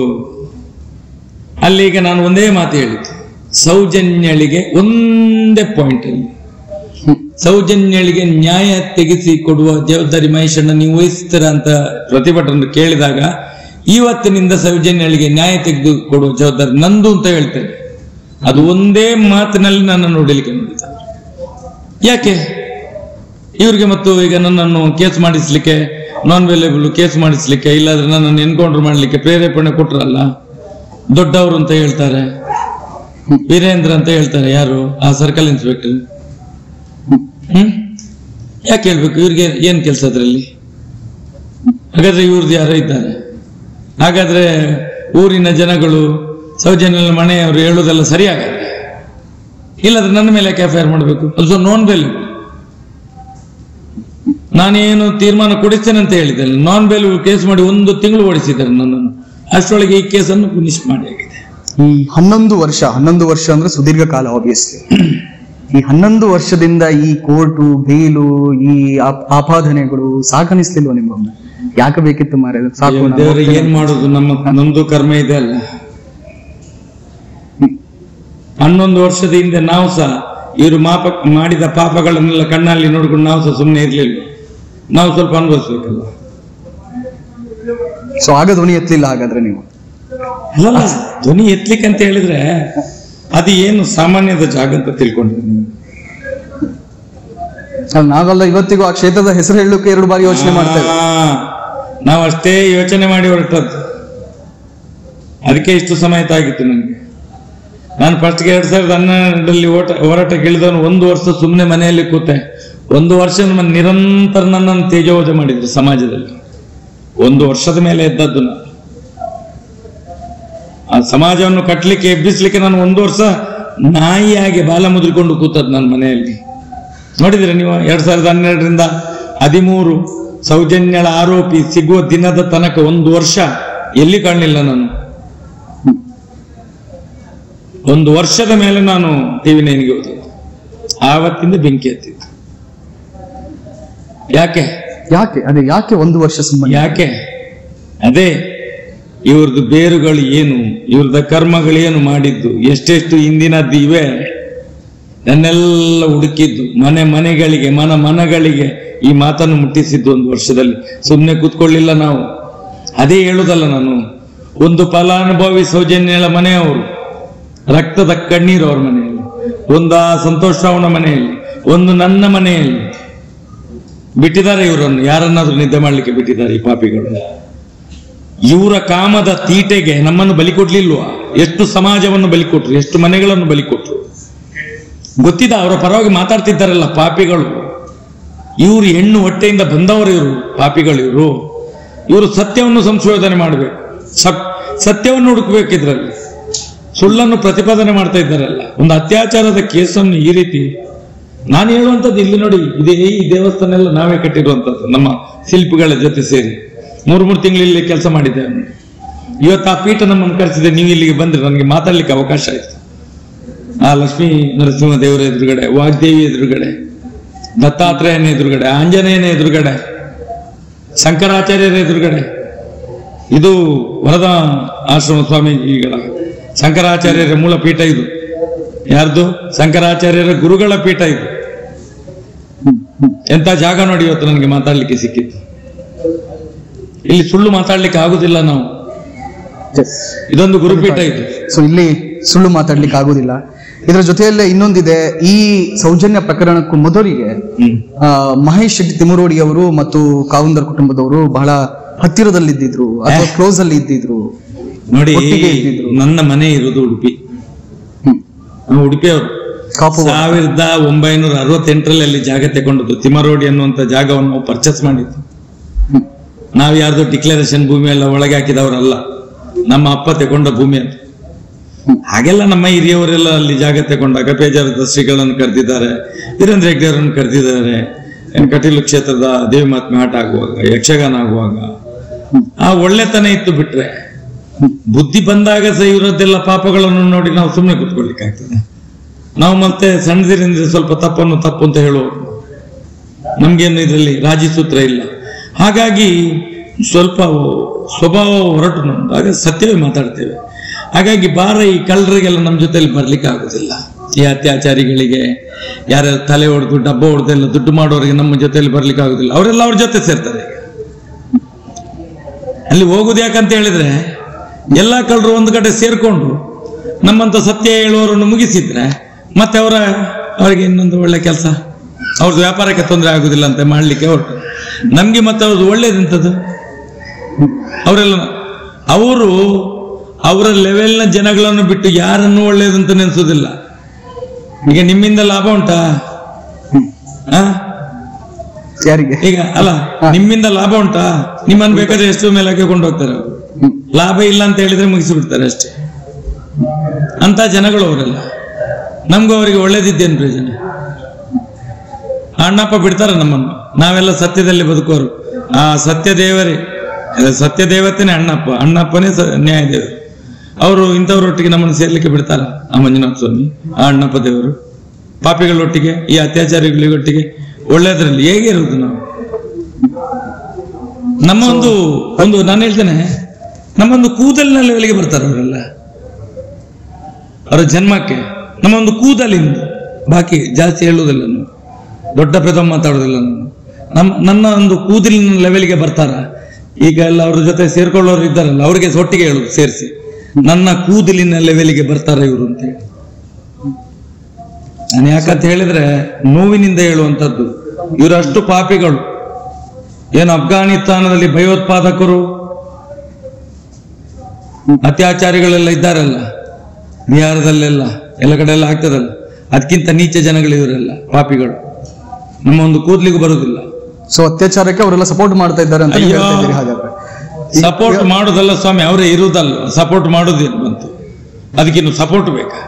ಅಲ್ಲಿ ಈಗ ನಾನು ಒಂದೇ ಮಾತು ಹೇಳಿದ್ದು ಸೌಜನ್ಯಳಿಗೆ ಒಂದೇ ಪಾಯಿಂಟ್ ಅಲ್ಲಿ ಸೌಜನ್ಯಳಿಗೆ ನ್ಯಾಯ ತೆಗೆಸಿ ಕೊಡುವ ಜವಾಬ್ದಾರಿ ಮಹೇಶಣ್ಣ ನೀವು ವಹಿಸ್ತೀರ ಅಂತ ಪ್ರತಿಭಟನೆ ಕೇಳಿದಾಗ ಇವತ್ತಿನಿಂದ ಸೌಜನ್ಯಳಿಗೆ ನ್ಯಾಯ ತೆಗೆದು ಕೊಡುವ ಜವಾಬ್ದಾರಿ ನಂದು ಅಂತ ಹೇಳ್ತೇನೆ ಅದು ಒಂದೇ ಮಾತಿನಲ್ಲಿ ನನ್ನ ನೋಡಲಿಕ್ಕೆ ನೋಡಿದ ಯಾಕೆ ಇವ್ರಿಗೆ ಮತ್ತು ಈಗ ನನ್ನನ್ನು ಕೇಸ್ ಮಾಡಿಸ್ಲಿಕ್ಕೆ ನಾನ್ ವೇಲೇಬಲ್ ಕೇಸ್ ಮಾಡಿಸ್ಲಿಕ್ಕೆ ಇಲ್ಲಾದ್ರೆ ನನ್ನನ್ನು ಎನ್ಕೌಂಟರ್ ಮಾಡ್ಲಿಕ್ಕೆ ಪ್ರೇರೇಪಣೆ ಕೊಟ್ರಲ್ಲ ದೊಡ್ಡವರು ಅಂತ ಹೇಳ್ತಾರೆ ವೀರೇಂದ್ರ ಅಂತ ಹೇಳ್ತಾರೆ ಯಾರು ಆ ಸರ್ಕಲ್ ಇನ್ಸ್ಪೆಕ್ಟರ್ ಹ್ಮ್ ಯಾಕೆ ಹೇಳ್ಬೇಕು ಇವ್ರಿಗೆ ಏನ್ ಕೆಲಸ ಅದ್ರಲ್ಲಿ ಹಾಗಾದ್ರೆ ಇವ್ರದ್ದು ಯಾರೋ ಇದ್ದಾರೆ ಹಾಗಾದ್ರೆ ಊರಿನ ಜನಗಳು ಸೌಜನ್ಯ ಮನೆಯವರು ಹೇಳೋದೆಲ್ಲ ಸರಿಯಾಗಲ್ಲ ಇಲ್ಲದ್ರೆ ನನ್ನ ಮೇಲೆ ಯಾಕೆ ಎಫ್ ಐ ಆರ್ ಮಾಡಬೇಕು ಅದು ಸೊ ನಾನ್ ಬೇಲ್ ನಾನೇನು ತೀರ್ಮಾನ ಕೊಡಿಸ್ತೇನೆ ಅಂತ ಹೇಳಿದ್ದೇನೆ ನಾನ್ ಬೇಲ್ ಕೇಸ್ ಮಾಡಿ ಒಂದು ತಿಂಗಳು ಓಡಿಸಿದ್ದಾರೆ ನನ್ನನ್ನು ಅಷ್ಟರೊಳಗೆ ಈ ಕೇಸನ್ನು ಫಿನಿಶ್ ಮಾಡಿ ಆಗಿದೆ ಈ ಹನ್ನೊಂದು ವರ್ಷ ಹನ್ನೊಂದು ವರ್ಷ ಅಂದ್ರೆ ಸುದೀರ್ಘ ಕಾಲ ಆಬ್ವಿಯಸ್ಲಿ ಈ ಹನ್ನೊಂದು ವರ್ಷದಿಂದ ಈ ಕೋರ್ಟು ಬೇಲು ಈ ಆಪ್- ಆಪಾದನೆಗಳು ಸಾಕನಿಸ್ಲಿಲ್ವ ನಿಮ್ಮೊಮ್ಮೆ ಯಾಕೆ ಬೇಕಿತ್ತು ಮಾರೆ ಸಾಕು ನಾನು ದೇವರಿಗೆ ಏನ್ ಮಾಡೋದು ನಮ್ಮ ನಮ್ದು ಕರ್ಮ ಇದೆ ಅಲ್ಲ ಹನ್ನೊಂದು ವರ್ಷದ ಹಿಂದೆ ನಾವು ಸಹ ಇವರು ಮಾಪ ಮಾಡಿದ ಪಾಪಗಳನ್ನೆಲ್ಲ ಕಣ್ಣಲ್ಲಿ ನೋಡ್ಕೊಂಡು ನಾವು ಸಹ ಸುಮ್ಮನೆ ಇರ್ಲಿಲ್ಲ ನಾವು ಸ್ವಲ್ಪ ಅನುಭವಿಸ್ಬೇಕಲ್ಲ ಸೊ ಆಗ ಧ್ವನಿ ಎತ್ತಲಿಲ್ಲ ಹಾಗಾದ್ರೆ ನೀವು ಅಲ್ಲಲ್ಲ ಧ್ವನಿ ಎತ್ತಲಿಕ್ಕೆ ಅಂತ ಹೇಳಿದ್ರೆ ಅದು ಏನು ಸಾಮಾನ್ಯದ ಜಾಗ ಅಂತ ತಿಳ್ಕೊಂಡ್ರೆ ನೀವು ಅಲ್ಲ, ನಾವೆಲ್ಲ ಇವತ್ತಿಗೂ ಆ ಕ್ಷೇತ್ರದ ಹೆಸರು ಹೇಳಲಿಕ್ಕೆ ಎರಡು ಬಾರಿ ಯೋಚನೆ ಮಾಡ್ತೇವೆ ಆ, ನಾವು ಅಷ್ಟೇ ಯೋಚನೆ ಮಾಡಿ ಹೊರಟದ್ದು ಅದಕ್ಕೆ ಇಷ್ಟು ಸಮಯ ಆಗಿತ್ತು ನನಗೆ ನಾನು ಫಸ್ಟ್ಗೆ ಎರಡ್ ಸಾವಿರದ ಹನ್ನೆರಡರಲ್ಲಿ ಓಟ ಹೋರಾಟಕ್ಕೆ ಇಳಿದವನು ಒಂದು ವರ್ಷ ಸುಮ್ಮನೆ ಮನೆಯಲ್ಲಿ ಕೂತೆ ಒಂದು ವರ್ಷ ನಮ್ಮ ನಿರಂತರ ನನ್ನನ್ನು ತೇಜೋವಜ ಮಾಡಿದ್ರು ಸಮಾಜದಲ್ಲಿ ಒಂದು ವರ್ಷದ ಮೇಲೆ ಎದ್ದದ್ದು ನಾನು ಆ ಸಮಾಜವನ್ನು ಕಟ್ಟಲಿಕ್ಕೆ ಎಬ್ಬಿಸ್ಲಿಕ್ಕೆ ನಾನು ಒಂದು ವರ್ಷ ನಾಯಿಯಾಗಿ ಬಾಲ ಮುದ್ರಿಕೊಂಡು ಕೂತದ್ದು ನನ್ನ ಮನೆಯಲ್ಲಿ ನೋಡಿದ್ರೆ ನೀವು ಎರಡ್ ಸಾವಿರದ ಹನ್ನೆರಡರಿಂದ ಹದಿಮೂರು ಸೌಜನ್ಯಳ ಆರೋಪಿ ಸಿಗುವ ದಿನದ ತನಕ ಒಂದು ವರ್ಷ ಎಲ್ಲಿ ಕಾಣಲಿಲ್ಲ ನಾನು ಒಂದು ವರ್ಷದ ಮೇಲೆ ನಾನು ಟಿವಿ ನೈನ್ಗೆ ಹೋದದ್ದು ಆವತ್ತಿಂದ ಬೆಂಕಿ ಹತ್ತಿತ್ತು ಯಾಕೆ ಯಾಕೆ ಅದೇ ಯಾಕೆ ಒಂದು ವರ್ಷ ಸುಮ್ಮನೆ ಯಾಕೆ ಅದೇ ಇವ್ರದ್ದು ಬೇರುಗಳು ಏನು ಇವ್ರದ ಕರ್ಮಗಳು ಏನು ಮಾಡಿದ್ದು ಎಷ್ಟೆಷ್ಟು ಹಿಂದಿನದ್ದು ಇವೆ ನನ್ನೆಲ್ಲ ಹುಡುಕಿದ್ದು ಮನೆ ಮನೆಗಳಿಗೆ ಮನ ಮನಗಳಿಗೆ ಈ ಮಾತನ್ನು ಮುಟ್ಟಿಸಿದ್ದು ಒಂದು ವರ್ಷದಲ್ಲಿ ಸುಮ್ಮನೆ ಕೂತ್ಕೊಳ್ಳಿಲ್ಲ ನಾವು ಅದೇ ಹೇಳುದಲ್ಲ ನಾನು ಒಂದು ಫಲಾನುಭವಿ ಸೌಜನ್ಯಳ ಮನೆಯವರು ರಕ್ತದ ಕಣ್ಣೀರು ಅವ್ರ ಮನೆಯಲ್ಲಿ ಒಂದು ಆ ಸಂತೋಷ್ ರಾವ್ನ ಮನೆಯಲ್ಲಿ ಒಂದು ನನ್ನ ಮನೆಯಲ್ಲಿ ಬಿಟ್ಟಿದ್ದಾರೆ ಇವರನ್ನು ಯಾರನ್ನಾದ್ರೂ ನಿದ್ದೆ ಮಾಡ್ಲಿಕ್ಕೆ ಬಿಟ್ಟಿದ್ದಾರೆ ಈ ಪಾಪಿಗಳು ಇವರ ಕಾಮದ ತೀಟೆಗೆ ನಮ್ಮನ್ನು ಬಲಿ ಕೊಡ್ಲಿಲ್ವಾ ಎಷ್ಟು ಸಮಾಜವನ್ನು ಬಲಿ ಕೊಟ್ರು ಎಷ್ಟು ಮನೆಗಳನ್ನು ಬಲಿ ಕೊಟ್ರು ಗೊತ್ತಿದ ಅವರ ಪರವಾಗಿ ಮಾತಾಡ್ತಿದ್ದಾರಲ್ಲ ಪಾಪಿಗಳು ಇವರು ಹೆಣ್ಣು ಹೊಟ್ಟೆಯಿಂದ ಬಂದವರು ಇವರು ಪಾಪಿಗಳು ಇವರು ಇವರು ಸತ್ಯವನ್ನು ಸಂಶೋಧನೆ ಮಾಡಬೇಕು ಸತ್ಯವನ್ನು ಹುಡುಕಬೇಕಿದ್ರಲ್ಲಿ ಸುಳ್ಳನ್ನು ಪ್ರತಿಪಾದನೆ ಮಾಡ್ತಾ ಇದ್ದಾರಲ್ಲ ಒಂದು ಅತ್ಯಾಚಾರದ ಕೇಸನ್ನು ಈ ರೀತಿ ನಾನು ಹೇಳುವಂಥದ್ದು ಇಲ್ಲಿ ನೋಡಿ ಇದೇ ಈ ದೇವಸ್ಥಾನ ಎಲ್ಲ ನಾವೇ ಕಟ್ಟಿರುವಂಥದ್ದು ನಮ್ಮ ಶಿಲ್ಪಿಗಳ ಜೊತೆ ಸೇರಿ ಮೂರು ಮೂರು ತಿಂಗಳು ಇಲ್ಲಿ ಕೆಲಸ ಮಾಡಿದ್ದೇವೆ ನೋಡಿ. ಇವತ್ತು ಆ ಪೀಠ ನಮ್ಮನ್ನು ಕರೆಸಿದೆ ನೀವು ಇಲ್ಲಿಗೆ ಬಂದ್ರೆ ನನಗೆ ಮಾತಾಡ್ಲಿಕ್ಕೆ ಅವಕಾಶ ಆಯ್ತು ಆ ಲಕ್ಷ್ಮೀ ನರಸಿಂಹ ದೇವರ ಎದುರುಗಡೆ ವಾಗ್ದೇವಿ ಎದುರುಗಡೆ ದತ್ತಾತ್ರೇಯನ ಎದುರುಗಡೆ ಆಂಜನೇಯನ ಎದುರುಗಡೆ ಶಂಕರಾಚಾರ್ಯರ ಎದುರುಗಡೆ ಇದು ವರದ ಆಶ್ರಮ ಸ್ವಾಮೀಜಿಗಳ ಶಂಕರಾಚಾರ್ಯರ ಮೂಲ ಪೀಠ ಇದು ಯಾರ್ದು ಶಂಕರಾಚಾರ್ಯರ ಗುರುಗಳ ಪೀಠ ಇದು ಎಂತ ಜಾಗ ನೋಡಿ ಇವತ್ತು ನನಗೆ ಮಾತಾಡ್ಲಿಕ್ಕೆ ಸಿಕ್ಕಿತ್ತು ಇಲ್ಲಿ ಸುಳ್ಳು ಮಾತಾಡ್ಲಿಕ್ಕೆ ಆಗುದಿಲ್ಲ ನಾವು ಇದೊಂದು ಗುರುಪೀಠ ಇದು ಸೊ ಇಲ್ಲಿ ಸುಳ್ಳು ಮಾತಾಡ್ಲಿಕ್ಕೆ ಆಗುದಿಲ್ಲ ಇದರ ಜೊತೆಯಲ್ಲೇ ಇನ್ನೊಂದಿದೆ ಈ ಸೌಜನ್ಯ ಪ್ರಕರಣಕ್ಕೂ ಮೊದಲಿಗೆ ಹ್ಮ್ ಆ, ಮಹೇಶ್ ಶೆಟ್ಟಿ ತಿಮುರೋಡಿ ಅವರು ಮತ್ತು ಕಾವಂದರ್ ಕುಟುಂಬದವರು ಬಹಳ ಹತ್ತಿರದಲ್ಲಿದ್ದಿದ್ರು ಅಥವಾ ಕ್ಲೋಸ್ ಅಲ್ಲಿ ಇದ್ದಿದ್ರು ನೋಡಿ ಒಟ್ಟಿಗೆ ಇದ್ದಿದ್ರು. ನನ್ನ ಮನೆ ಇರೋದು ಉಡುಪಿ ಹ್ಮ್. ನಾವು ಉಡುಪಿಯವರು ಕಾಪು ಸಾವಿರದ ಒಂಬೈನೂರ ಅರವತ್ತೆಂಟರಲ್ಲಿ ಅಲ್ಲಿ ಜಾಗ ತಗೊಂಡದ್ದು ತಿಮರೋಡಿ ಅನ್ನುವಂತ ಜಾಗವನ್ನು ನಾವು ಪರ್ಚೇಸ್ ಮಾಡಿದ್ದು ಹ್ಮ್. ನಾವು ಯಾರ್ದೋ ಡಿಕ್ಲರೇಷನ್ ಭೂಮಿ ಎಲ್ಲ ಒಳಗೆ ಹಾಕಿದವರಲ್ಲ ನಮ್ಮ ಅಪ್ಪ ತಗೊಂಡ ಭೂಮಿ ಅದು ಹಾಗೆಲ್ಲ ನಮ್ಮ ಹಿರಿಯವರೆಲ್ಲ ಅಲ್ಲಿ ಜಾಗ ತಗೊಂಡಾಗ ಬೇಜಾರದ ಶ್ರೀಗಳನ್ನು ಕರೆದಿದ್ದಾರೆ ವೀರೇಂದ್ರ ಹೆಗ್ಡೆ ಅವರನ್ನು ಕರೆದಿದ್ದಾರೆ ಕಟೀಲು ಕ್ಷೇತ್ರದ ದೇವಿ ಮಹಾತ್ಮೆ ಆಟ ಆಗುವಾಗ ಯಕ್ಷಗಾನ ಆಗುವಾಗ ಆ ಒಳ್ಳೆತನ ಇತ್ತು ಬಿಟ್ರೆ ಬುದ್ಧಿ ಬಂದಾಗ ಸಹ ಇವರದ್ದೆಲ್ಲ ಪಾಪಗಳನ್ನು ನೋಡಿ ನಾವು ಸುಮ್ಮನೆ ಕೂತ್ಕೊಳ್ಳಿಕ್ಕಾಗ್ತದೆ ನಾವು ಮತ್ತೆ ಸಣ್ಣದಿರಿಂದ ಸ್ವಲ್ಪ ತಪ್ಪನ್ನು ತಪ್ಪು ಅಂತ ಹೇಳುವವರು ನಮ್ಗೇನು ಇದರಲ್ಲಿ ರಾಜಿ ಸೂತ್ರ ಇಲ್ಲ ಹಾಗಾಗಿ ಸ್ವಲ್ಪ ಸ್ವಭಾವ ಹೊರಟು ನಮ್ದು ಆಗ ಸತ್ಯವೇ ಮಾತಾಡ್ತೇವೆ ಹಾಗಾಗಿ ಬಾರ ಈ ಕಳ್ಳರಿಗೆಲ್ಲ ನಮ್ಮ ಜೊತೆಲಿ ಬರ್ಲಿಕ್ಕೆ ಆಗುದಿಲ್ಲ ಈ ಅತ್ಯಾಚಾರಿಗಳಿಗೆ ಯಾರ್ಯಾರು ತಲೆ ಹೊಡೆದು ಡಬ್ಬ ಹೊಡೆದೆಲ್ಲ ದುಡ್ಡು ಮಾಡೋರಿಗೆ ನಮ್ಮ ಜೊತೆಲಿ ಬರ್ಲಿಕ್ಕೆ ಆಗುದಿಲ್ಲ ಅವರೆಲ್ಲ ಅವ್ರ ಜೊತೆ ಸೇರ್ತಾರೆ ಈಗ ಅಲ್ಲಿ ಹೋಗುದು ಯಾಕಂತ ಹೇಳಿದ್ರೆ ಎಲ್ಲ ಕಳ್ಳರು ಒಂದು ಕಡೆ ಸೇರ್ಕೊಂಡು ನಮ್ಮಂತ ಸತ್ಯ ಹೇಳುವವರನ್ನು ಮುಗಿಸಿದ್ರೆ ಮತ್ತೆ ಅವರ ಅವರಿಗೆ ಇನ್ನೊಂದು ಒಳ್ಳೆ ಕೆಲಸ ಅವ್ರದ್ದು ವ್ಯಾಪಾರಕ್ಕೆ ತೊಂದರೆ ಆಗುದಿಲ್ಲ ಅಂತ ಮಾಡ್ಲಿಕ್ಕೆ ಹೊರಟು ನಮ್ಗೆ ಮತ್ತೆ ಅವ್ರದ್ದು ಒಳ್ಳೇದಂತದ್ದು ಅವರೆಲ್ಲ ಅವರು ಅವರ ಲೆವೆಲ್ನ ಜನಗಳನ್ನು ಬಿಟ್ಟು ಯಾರನ್ನು ಒಳ್ಳೇದಂತ ನೆನೆಸೋದಿಲ್ಲ ಈಗ ನಿಮ್ಮಿಂದ ಲಾಭ ಉಂಟಾ ಆ ಯಾರಿಗೆ ಈಗ ಅಲ್ಲ ನಿಮ್ಮಿಂದ ಲಾಭ ಉಂಟಾ ನಿಮ್ಮನ್ನು ಬೇಕಾದ್ರೆ ಎಷ್ಟು ಮೇಲೆ ಹಾಕಿಕೊಂಡು ಹೋಗ್ತಾರೆ ಅವರು ಹ್ಮ್. ಲಾಭ ಇಲ್ಲ ಅಂತ ಹೇಳಿದ್ರೆ ಮುಗಿಸಿಬಿಡ್ತಾರೆ ಅಷ್ಟೇ ಅಂತ ಜನಗಳು ಅವರೆಲ್ಲ ನಮ್ಗೂ ಅವರಿಗೆ ಒಳ್ಳೇದಿದ್ದೇನು ಪ್ರಯೋಜನ ಆ ಅಣ್ಣಪ್ಪ ಬಿಡ್ತಾರ ನಮ್ಮನ್ನು ನಾವೆಲ್ಲ ಸತ್ಯದಲ್ಲಿ ಬದುಕೋರು ಆ ಸತ್ಯ ದೇವರೇ ಅದೇ ಸತ್ಯ ದೇವತೆನೇ ಅಣ್ಣಪ್ಪ ಅಣ್ಣಪ್ಪನೇ ಸ- ನ್ಯಾಯ ದೇವರು ಅವರು ಇಂಥವರೊಟ್ಟಿಗೆ ನಮ್ಮನ್ನು ಸೇರ್ಲಿಕ್ಕೆ ಬಿಡ್ತಾರ ಆ ಮಂಜುನಾಥ ಸ್ವಾಮಿ ಆ ಅಣ್ಣಪ್ಪ ದೇವರು ಪಾಪಿಗಳೊಟ್ಟಿಗೆ ಈ ಅತ್ಯಾಚಾರಿಗಳಿಗೊಟ್ಟಿಗೆ ಒಳ್ಳೇದ್ರಲ್ಲಿ ಹೇಗೆ ಇರುವುದು ನಾವು ನಮ್ಮ ಒಂದು ಒಂದು ನಾನು ಹೇಳ್ತೇನೆ ನಮ್ಮೊಂದು ಕೂದಲಿನ ಲೆವೆಲ್ಗೆ ಬರ್ತಾರೆ ಅವರೆಲ್ಲ ಅವರ ಜನ್ಮಕ್ಕೆ ನಮ್ಮ ಒಂದು ಕೂದಲಿಂದ ಬಾಕಿ ಜಾಸ್ತಿ ಹೇಳುವುದಿಲ್ಲ ನಾವು ದೊಡ್ಡ ಪೆದ ಮಾತಾಡೋದಿಲ್ಲ ನಾನು ನಮ್ಮ ನನ್ನ ಒಂದು ಕೂದಲಿನ ಲೆವೆಲ್ಗೆ ಬರ್ತಾರ ಈಗ ಎಲ್ಲ ಅವ್ರ ಜೊತೆ ಸೇರ್ಕೊಳ್ಳೋರು ಇದ್ದಾರಲ್ಲ ಅವ್ರಿಗೆ ಒಟ್ಟಿಗೆ ಹೇಳುದು ಸೇರಿಸಿ ನನ್ನ ಕೂದಲಿನ ಲೆವೆಲ್ಗೆ ಬರ್ತಾರ ಇವರು ಅಂತ ಹೇಳಿ ನಾನು ಯಾಕಂತ ಹೇಳಿದ್ರೆ ನೋವಿನಿಂದ ಹೇಳುವಂಥದ್ದು ಇವರಷ್ಟು ಪಾಪಿಗಳು ಏನು ಅಫ್ಘಾನಿಸ್ತಾನದಲ್ಲಿ ಭಯೋತ್ಪಾದಕರು ಅತ್ಯಾಚಾರಿಗಳೆಲ್ಲ ಇದ್ದಾರಲ್ಲ ಬಿಹಾರದಲ್ಲೆಲ್ಲ ಎಲ್ಲ ಕಡೆ ಎಲ್ಲ ಆಗ್ತದಲ್ಲ ಅದಕ್ಕಿಂತ ನೀಚ ಜನಗಳು ಇವರೆಲ್ಲ ಪಾಪಿಗಳು ನಮ್ಮ ಒಂದು ಕೂದ್ಲಿಗೂ ಬರುವುದಿಲ್ಲ ಸೊ ಅತ್ಯಾಚಾರಕ್ಕೆ ಅವರೆಲ್ಲ ಸಪೋರ್ಟ್ ಮಾಡ್ತಾ ಇದ್ದಾರೆ ಅಂತ ನೀವು ಅಯ್ಯೋ. ಹೇಳ್ತಾ ಇದ್ದೀರಿ ಹಾಗಾದ್ರೆ ಸಪೋರ್ಟ್ ಮಾಡೋದಲ್ಲ ಸ್ವಾಮಿ ಅವರೇ ಇರುವುದಲ್ಲ ಸಪೋರ್ಟ್ ಮಾಡೋದೇನು ಬಂತು ಅದಕ್ಕಿನ್ನು ಸಪೋರ್ಟ್ ಬೇಕಾ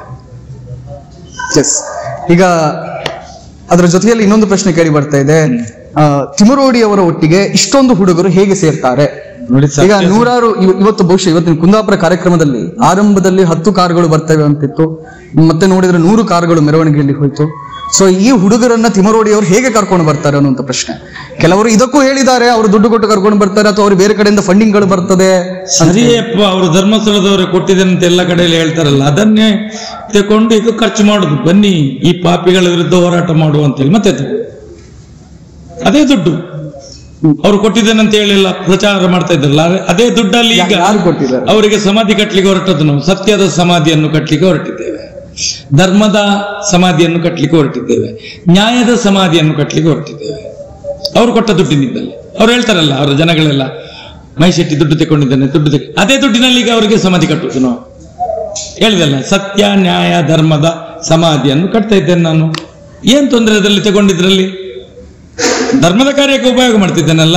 ಎಸ್ ಈಗ ಅದರ ಜೊತೆಯಲ್ಲಿ ಇನ್ನೊಂದು ಪ್ರಶ್ನೆ ಕೇಳಿ ಬರ್ತಾ ಇದೆ ಆ, ತಿಮರೋಡಿ ಅವರ ಒಟ್ಟಿಗೆ ಇಷ್ಟೊಂದು ಹುಡುಗರು ಹೇಗೆ ಸೇರ್ತಾರೆ ನೋಡಿ ಈಗ ಸತ್ಯ- ನೂರಾರು ಇವ- ಇವತ್ತು ಬಹುಶಃ ಇವತ್ತಿನ ಕುಂದಾಪುರ ಕಾರ್ಯಕ್ರಮದಲ್ಲಿ ಆರಂಭದಲ್ಲಿ ಹತ್ತು ಕಾರುಗಳು ಬರ್ತವೆ ಅಂತಿತ್ತು ಮತ್ತೆ ನೋಡಿದ್ರೆ ನೂರು ಕಾರುಗಳು ಮೆರವಣಿಗೆಯಲ್ಲಿ ಹೋಯ್ತು ಸೊ ಈ ಹುಡುಗರನ್ನ ತಿಮರೋಡಿ ಅವರು ಹೇಗೆ ಕರ್ಕೊಂಡು ಬರ್ತಾರೆ ಅನ್ನುವಂತ ಪ್ರಶ್ನೆ ಕೆಲವರು ಇದಕ್ಕೂ ಹೇಳಿದ್ದಾರೆ ಅವರು ದುಡ್ಡು ಕೊಟ್ಟು ಕರ್ಕೊಂಡು ಬರ್ತಾರೆ ಅಥವಾ ಅವ್ರು ಬೇರೆ ಕಡೆಯಿಂದ ಫಂಡಿಂಗ್ ಗಳು ಬರ್ತದೆ ಸರಿಯಪ್ಪ ಅವರು ಧರ್ಮಸ್ಥಳದವರೇ ಕೊಟ್ಟಿದ್ದೇನೆ ಅಂತ ಎಲ್ಲ ಕಡೆಯಲ್ಲಿ ಹೇಳ್ತಾರಲ್ಲ ಅದನ್ನೇ ತಕೊಂಡು ಈಗ ಖರ್ಚು ಮಾಡುದು ಬನ್ನಿ ಈ ಪಾಪಿಗಳ ವಿರುದ್ಧ ಹೋರಾಟ ಮಾಡುವ ಅಂತೇಳಿ ಮತ್ತೆ ಅದು. ಅದೇ ದುಡ್ಡು ಅವ್ರು ಕೊಟ್ಟಿದ್ದೇನೆ ಅಂತ ಹೇಳಿಲ್ಲ ಪ್ರಚಾರ ಮಾಡ್ತಾ ಇದ್ರಲ್ಲ ಅದೇ- ಅದೇ ದುಡ್ಡಲ್ಲಿ ಈಗ ಯಾರು ಕೊಟ್ಟಿದ್ದಾರೆ ಅವರಿಗೆ ಸಮಾಧಿ ಕಟ್ಟಲಿಕ್ಕೆ ಹೊರಟದ್ದು ನಾವು ಸತ್ಯದ ಸಮಾಧಿಯನ್ನು ಕಟ್ಟಲಿಕ್ಕೆ ಹೊರಟಿದ್ದೇವೆ ಧರ್ಮದ ಸಮಾಧಿಯನ್ನು ಕಟ್ಟಲಿಕ್ಕೆ ಹೊರಟಿದ್ದೇವೆ ನ್ಯಾಯದ ಸಮಾಧಿಯನ್ನು ಕಟ್ಟಲಿಕ್ಕೆ ಹೊರಟಿದ್ದೇವೆ ಅವರು ಕೊಟ್ಟ ದುಡ್ಡಿನಿಂದಲೇ ಅವ್ರು ಹೇಳ್ತಾರಲ್ಲ ಅವರ ಜನಗಳೆಲ್ಲ ಮೈಶೆಟ್ಟಿ ದುಡ್ಡು ತಗೊಂಡಿದ್ದಾನೆ ದುಡ್ಡು ತೆಗೆ ಅದೇ ದುಡ್ಡಿನಲ್ಲಿ ಈಗ ಅವರಿಗೆ ಸಮಾಧಿ ಕಟ್ಟುವುದು ನಾವು ಹೇಳಿದಲ್ಲ ಸತ್ಯ ನ್ಯಾಯ ಧರ್ಮದ ಸಮಾಧಿಯನ್ನು ಕಟ್ತಾ ಇದ್ದೇನೆ ನಾನು ಏನ್ ತೊಂದರೆ ಅದರಲ್ಲಿ ತಗೊಂಡಿದ್ರಲ್ಲಿ ಧರ್ಮದ ಕಾರ್ಯಕ್ಕೆ ಉಪಯೋಗ ಮಾಡ್ತಿದ್ದೇನಲ್ಲ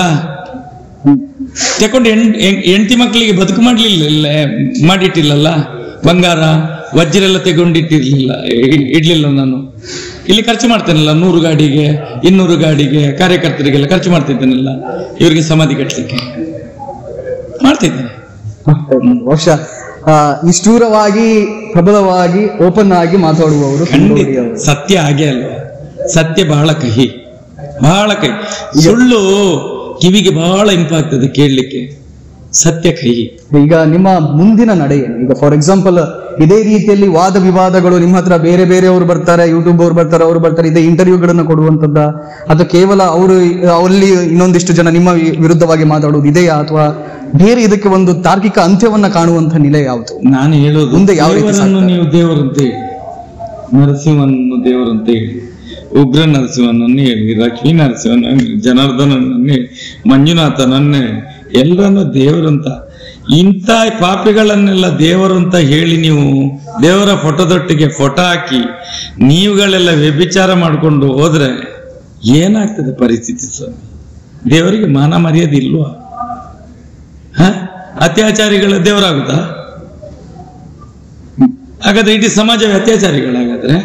ತಕೊಂಡು ಹೆಣ್ ಹೆಣ್- ಹೆಂಡತಿ ಮಕ್ಕಳಿಗೆ ಬದುಕು ಮಾಡ್ಲಿಲ್ಲ ಮಾಡಿಟ್ಟಿಲ್ಲಲ್ಲ ಬಂಗಾರ ವಜ್ರ ಎಲ್ಲ ತಗೊಂಡಿಟ್ಟಿರ್ಲಿಲ್ಲ ಇ- ಇಡ್ಲಿಲ್ಲ ನಾನು ಇಲ್ಲಿ ಖರ್ಚು ಮಾಡ್ತೇನಲ್ಲ ನೂರು ಗಾಡಿಗೆ ಇನ್ನೂರು ಗಾಡಿಗೆ ಕಾರ್ಯಕರ್ತರಿಗೆಲ್ಲ ಖರ್ಚು ಮಾಡ್ತಿದ್ದೇನಲ್ಲ ಇವರಿಗೆ ಸಮಾಧಿ ಕಟ್ಟಲಿಕ್ಕೆ ಮಾಡ್ತಿದ್ದೇನೆ ಬಹುಶಃ ಆ, ನಿಷ್ಠೂರವಾಗಿ ಪ್ರಬಲವಾಗಿ ಓಪನ್ ಆಗಿ ಮಾತಾಡುವವರು ತಿಮರೋಡಿ ಖಂಡಿತ ಅವರು ಸತ್ಯ ಹಾಗೆ ಅಲ್ವಾ ಸತ್ಯ ಬಹಳ ಕಹಿ ಬಹಳ ಕಹಿ ಸುಳ್ಳು ಕಿವಿಗೆ ಬಹಳ ಇಂಪಾಗ್ತದೆ ಕೇಳಲಿಕ್ಕೆ ಸತ್ಯ ಕಹಿ ಈಗ ನಿಮ್ಮ ಮುಂದಿನ ನಡೆ ಏನು ಈಗ ಫಾರ್ ಎಕ್ಸಾಂಪಲ್ ಇದೇ ರೀತಿಯಲ್ಲಿ ವಾದ ವಿವಾದಗಳು ನಿಮ್ಮ ಹತ್ರ ಬೇರೆ ಬೇರೆಯವರು ಬರ್ತಾರೆ ಯೂಟ್ಯೂಬ್ ಅವ್ರು ಬರ್ತಾರೆ ಅವರು ಬರ್ತಾರೆ ಇದೇ ಇಂಟರ್ವ್ಯೂಗಳನ್ನ ಕೊಡುವಂತದ್ದ ಅಥವಾ ಕೇವಲ ಅವರು ಅವರಲ್ಲಿ ಇನ್ನೊಂದಿಷ್ಟು ಜನ ನಿಮ್ಮ ವಿ- ವಿರುದ್ಧವಾಗಿ ಮಾತಾಡುವುದು ಇದೆಯಾ ಅಥವಾ ಬೇರೆ ಇದಕ್ಕೆ ಒಂದು ತಾರ್ಕಿಕ ಅಂತ್ಯವನ್ನ ಕಾಣುವಂತ ನೆಲೆ ಯಾವುದು ನಾನು ಹೇಳೋದು ಮುಂದೆ ಯಾವ ರೀತಿ ದೇವರನ್ನು ಸಾಕ್ತಾರೆ? ನೀವು ದೇವರಂತ ಹೇಳಿ ನರಸಿಂಹನನ್ನು ದೇವರಂತ ಹೇಳಿ ಉಗ್ರ ನರಸಿಂಹನನ್ನು ಹೇಳಿ ಲಕ್ಷ್ಮೀ ನರಸಿಂಹನನ್ನು ಹೇಳಿ ಜನಾರ್ದನನನ್ನು ಹೇಳಿ ಮಂಜುನಾಥನನ್ನು ಹೇಳಿ ಎಲ್ಲರನ್ನು ದೇವರಂತ ಇಂಥ ಪಾಪಿಗಳನ್ನೆಲ್ಲ ದೇವರಂತ ಹೇಳಿ ನೀವು ದೇವರ ಫೋಟೋದೊಟ್ಟಿಗೆ ಫೋಟೋ ಹಾಕಿ ನೀವುಗಳೆಲ್ಲ ವ್ಯಭಿಚಾರ ಮಾಡಿಕೊಂಡು ಹೋದ್ರೆ ಏನಾಗ್ತದೆ ಪರಿಸ್ಥಿತಿ ಸ್ವಾಮಿ ದೇವರಿಗೆ ಮಾನ ಮರ್ಯಾದೆ ಇಲ್ವಾ ಹ? ಅತ್ಯಾಚಾರಿಗಳ ದೇವರಾಗುತ್ತಾ ಹಾಗಾದ್ರೆ ಇಡೀ ಸಮಾಜವೇ ಅತ್ಯಾಚಾರಿಗಳಾಗಾದ್ರೆ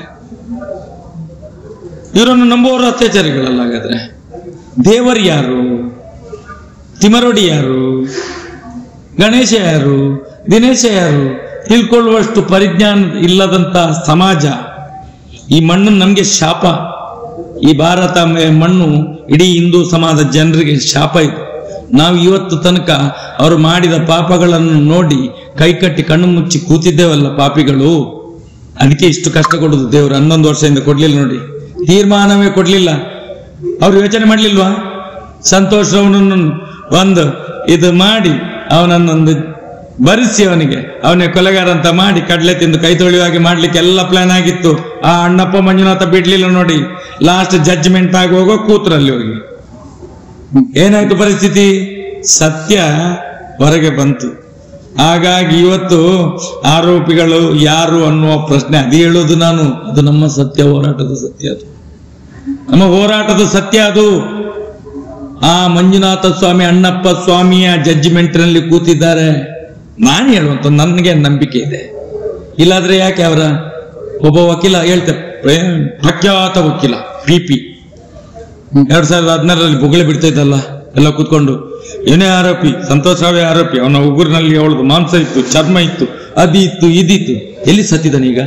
ಇವರನ್ನು ನಂಬುವವರು ಅತ್ಯಾಚಾರಿಗಳಲ್ಲ ಹಾಗಾದ್ರೆ ದೇವರು ಯಾರು ತಿಮರೋಡಿ ಯಾರು ಗಣೇಶ ಯಾರು ದಿನೇಶ ಯಾರು ತಿಳ್ಕೊಳ್ಳುವಷ್ಟು ಪರಿಜ್ಞಾನ ಇಲ್ಲದಂತ ಸಮಾಜ ಈ ಮಣ್ಣು ನಮ್ಗೆ ಶಾಪ ಈ ಭಾರತ ಮೆ- ಮಣ್ಣು ಇಡೀ ಹಿಂದೂ ಸಮಾಜದ ಜನರಿಗೆ ಶಾಪ ಇದು ನಾವು ಇವತ್ತು ತನಕ ಅವರು ಮಾಡಿದ ಪಾಪಗಳನ್ನು ನೋಡಿ ಕೈಕಟ್ಟಿ ಕಣ್ಣು ಮುಚ್ಚಿ ಕೂತಿದ್ದೇವಲ್ಲ ಪಾಪಿಗಳು ಅದಕ್ಕೆ ಇಷ್ಟು ಕಷ್ಟ ಕೊಡುದು ದೇವರು ಹನ್ನೊಂದು ವರ್ಷದಿಂದ ಕೊಡ್ಲಿಲ್ಲ ನೋಡಿ ತೀರ್ಮಾನವೇ ಕೊಡ್ಲಿಲ್ಲ ಅವ್ರು ಯೋಚನೆ ಮಾಡ್ಲಿಲ್ವಾ ಸಂತೋಷ್ ಅವನನ್ನು ಒಂದು ಇದು ಮಾಡಿ ಅವನನ್ನೊಂದು ಬರಿಸಿ ಅವನಿಗೆ ಅವನೇ ಕೊಲೆಗಾರ ಅಂತ ಮಾಡಿ ಕಡಲೆ ತಿಂದು ಕೈ ತೊಳೆಯುವ ಹಾಗೆ ಮಾಡ್ಲಿಕ್ಕೆ ಎಲ್ಲ ಪ್ಲಾನ್ ಆಗಿತ್ತು ಆ ಅಣ್ಣಪ್ಪ ಮಂಜುನಾಥ ಬಿಡ್ಲಿಲ್ಲ ನೋಡಿ ಲಾಸ್ಟ್ ಜಡ್ಜ್ಮೆಂಟ್ ಆಗುವಾಗ ಕೂತ್ರಲ್ಲಿ ಹೋಗಿ ಏನಾಯ್ತು ಪರಿಸ್ಥಿತಿ ಸತ್ಯ ಹೊರಗೆ ಬಂತು ಹಾಗಾಗಿ ಇವತ್ತು ಆರೋಪಿಗಳು ಯಾರು ಅನ್ನುವ ಪ್ರಶ್ನೆ ಅದು ಹೇಳೋದು ನಾನು ಅದು ನಮ್ಮ ಸತ್ಯ ಹೋರಾಟದ ಸತ್ಯ ಅದು ನಮ್ಮ ಹೋರಾಟದ ಸತ್ಯ ಅದು ಆ ಮಂಜುನಾಥ ಸ್ವಾಮಿ ಅಣ್ಣಪ್ಪ ಸ್ವಾಮಿಯ ಜಡ್ಜಿಮೆಂಟ್ ನಲ್ಲಿ ಕೂತಿದ್ದಾರೆ ನಾನು ಹೇಳುವಂತ ನನಗೆ ನಂಬಿಕೆ ಇದೆ ಇಲ್ಲಾದ್ರೆ ಯಾಕೆ ಅವರ ಒಬ್ಬ ವಕೀಲ ಹೇಳ್ತಾರೆ ಪ್ರೇ- ಪ್ರಖ್ಯಾತ ವಕೀಲ ಪಿ ಪಿ ಎರಡ್ ಸಾವಿರದ ಹದಿನಾರರಲ್ಲಿ ಬೊಗಳೆ ಬಿಡ್ತಾ ಇದ್ದಲ್ಲ ಎಲ್ಲ ಕೂತ್ಕೊಂಡು ಏನೇ ಆರೋಪಿ ಸಂತೋಷ್ ರಾವೇ ಆರೋಪಿ ಅವನ ಉಗುರಿನಲ್ಲಿ ಅವಳದು ಮಾಂಸ ಇತ್ತು ಚರ್ಮ ಇತ್ತು ಅದು ಇತ್ತು ಇದಿತ್ತು ಎಲ್ಲಿ ಸತ್ತಿದ್ದಾನೀಗ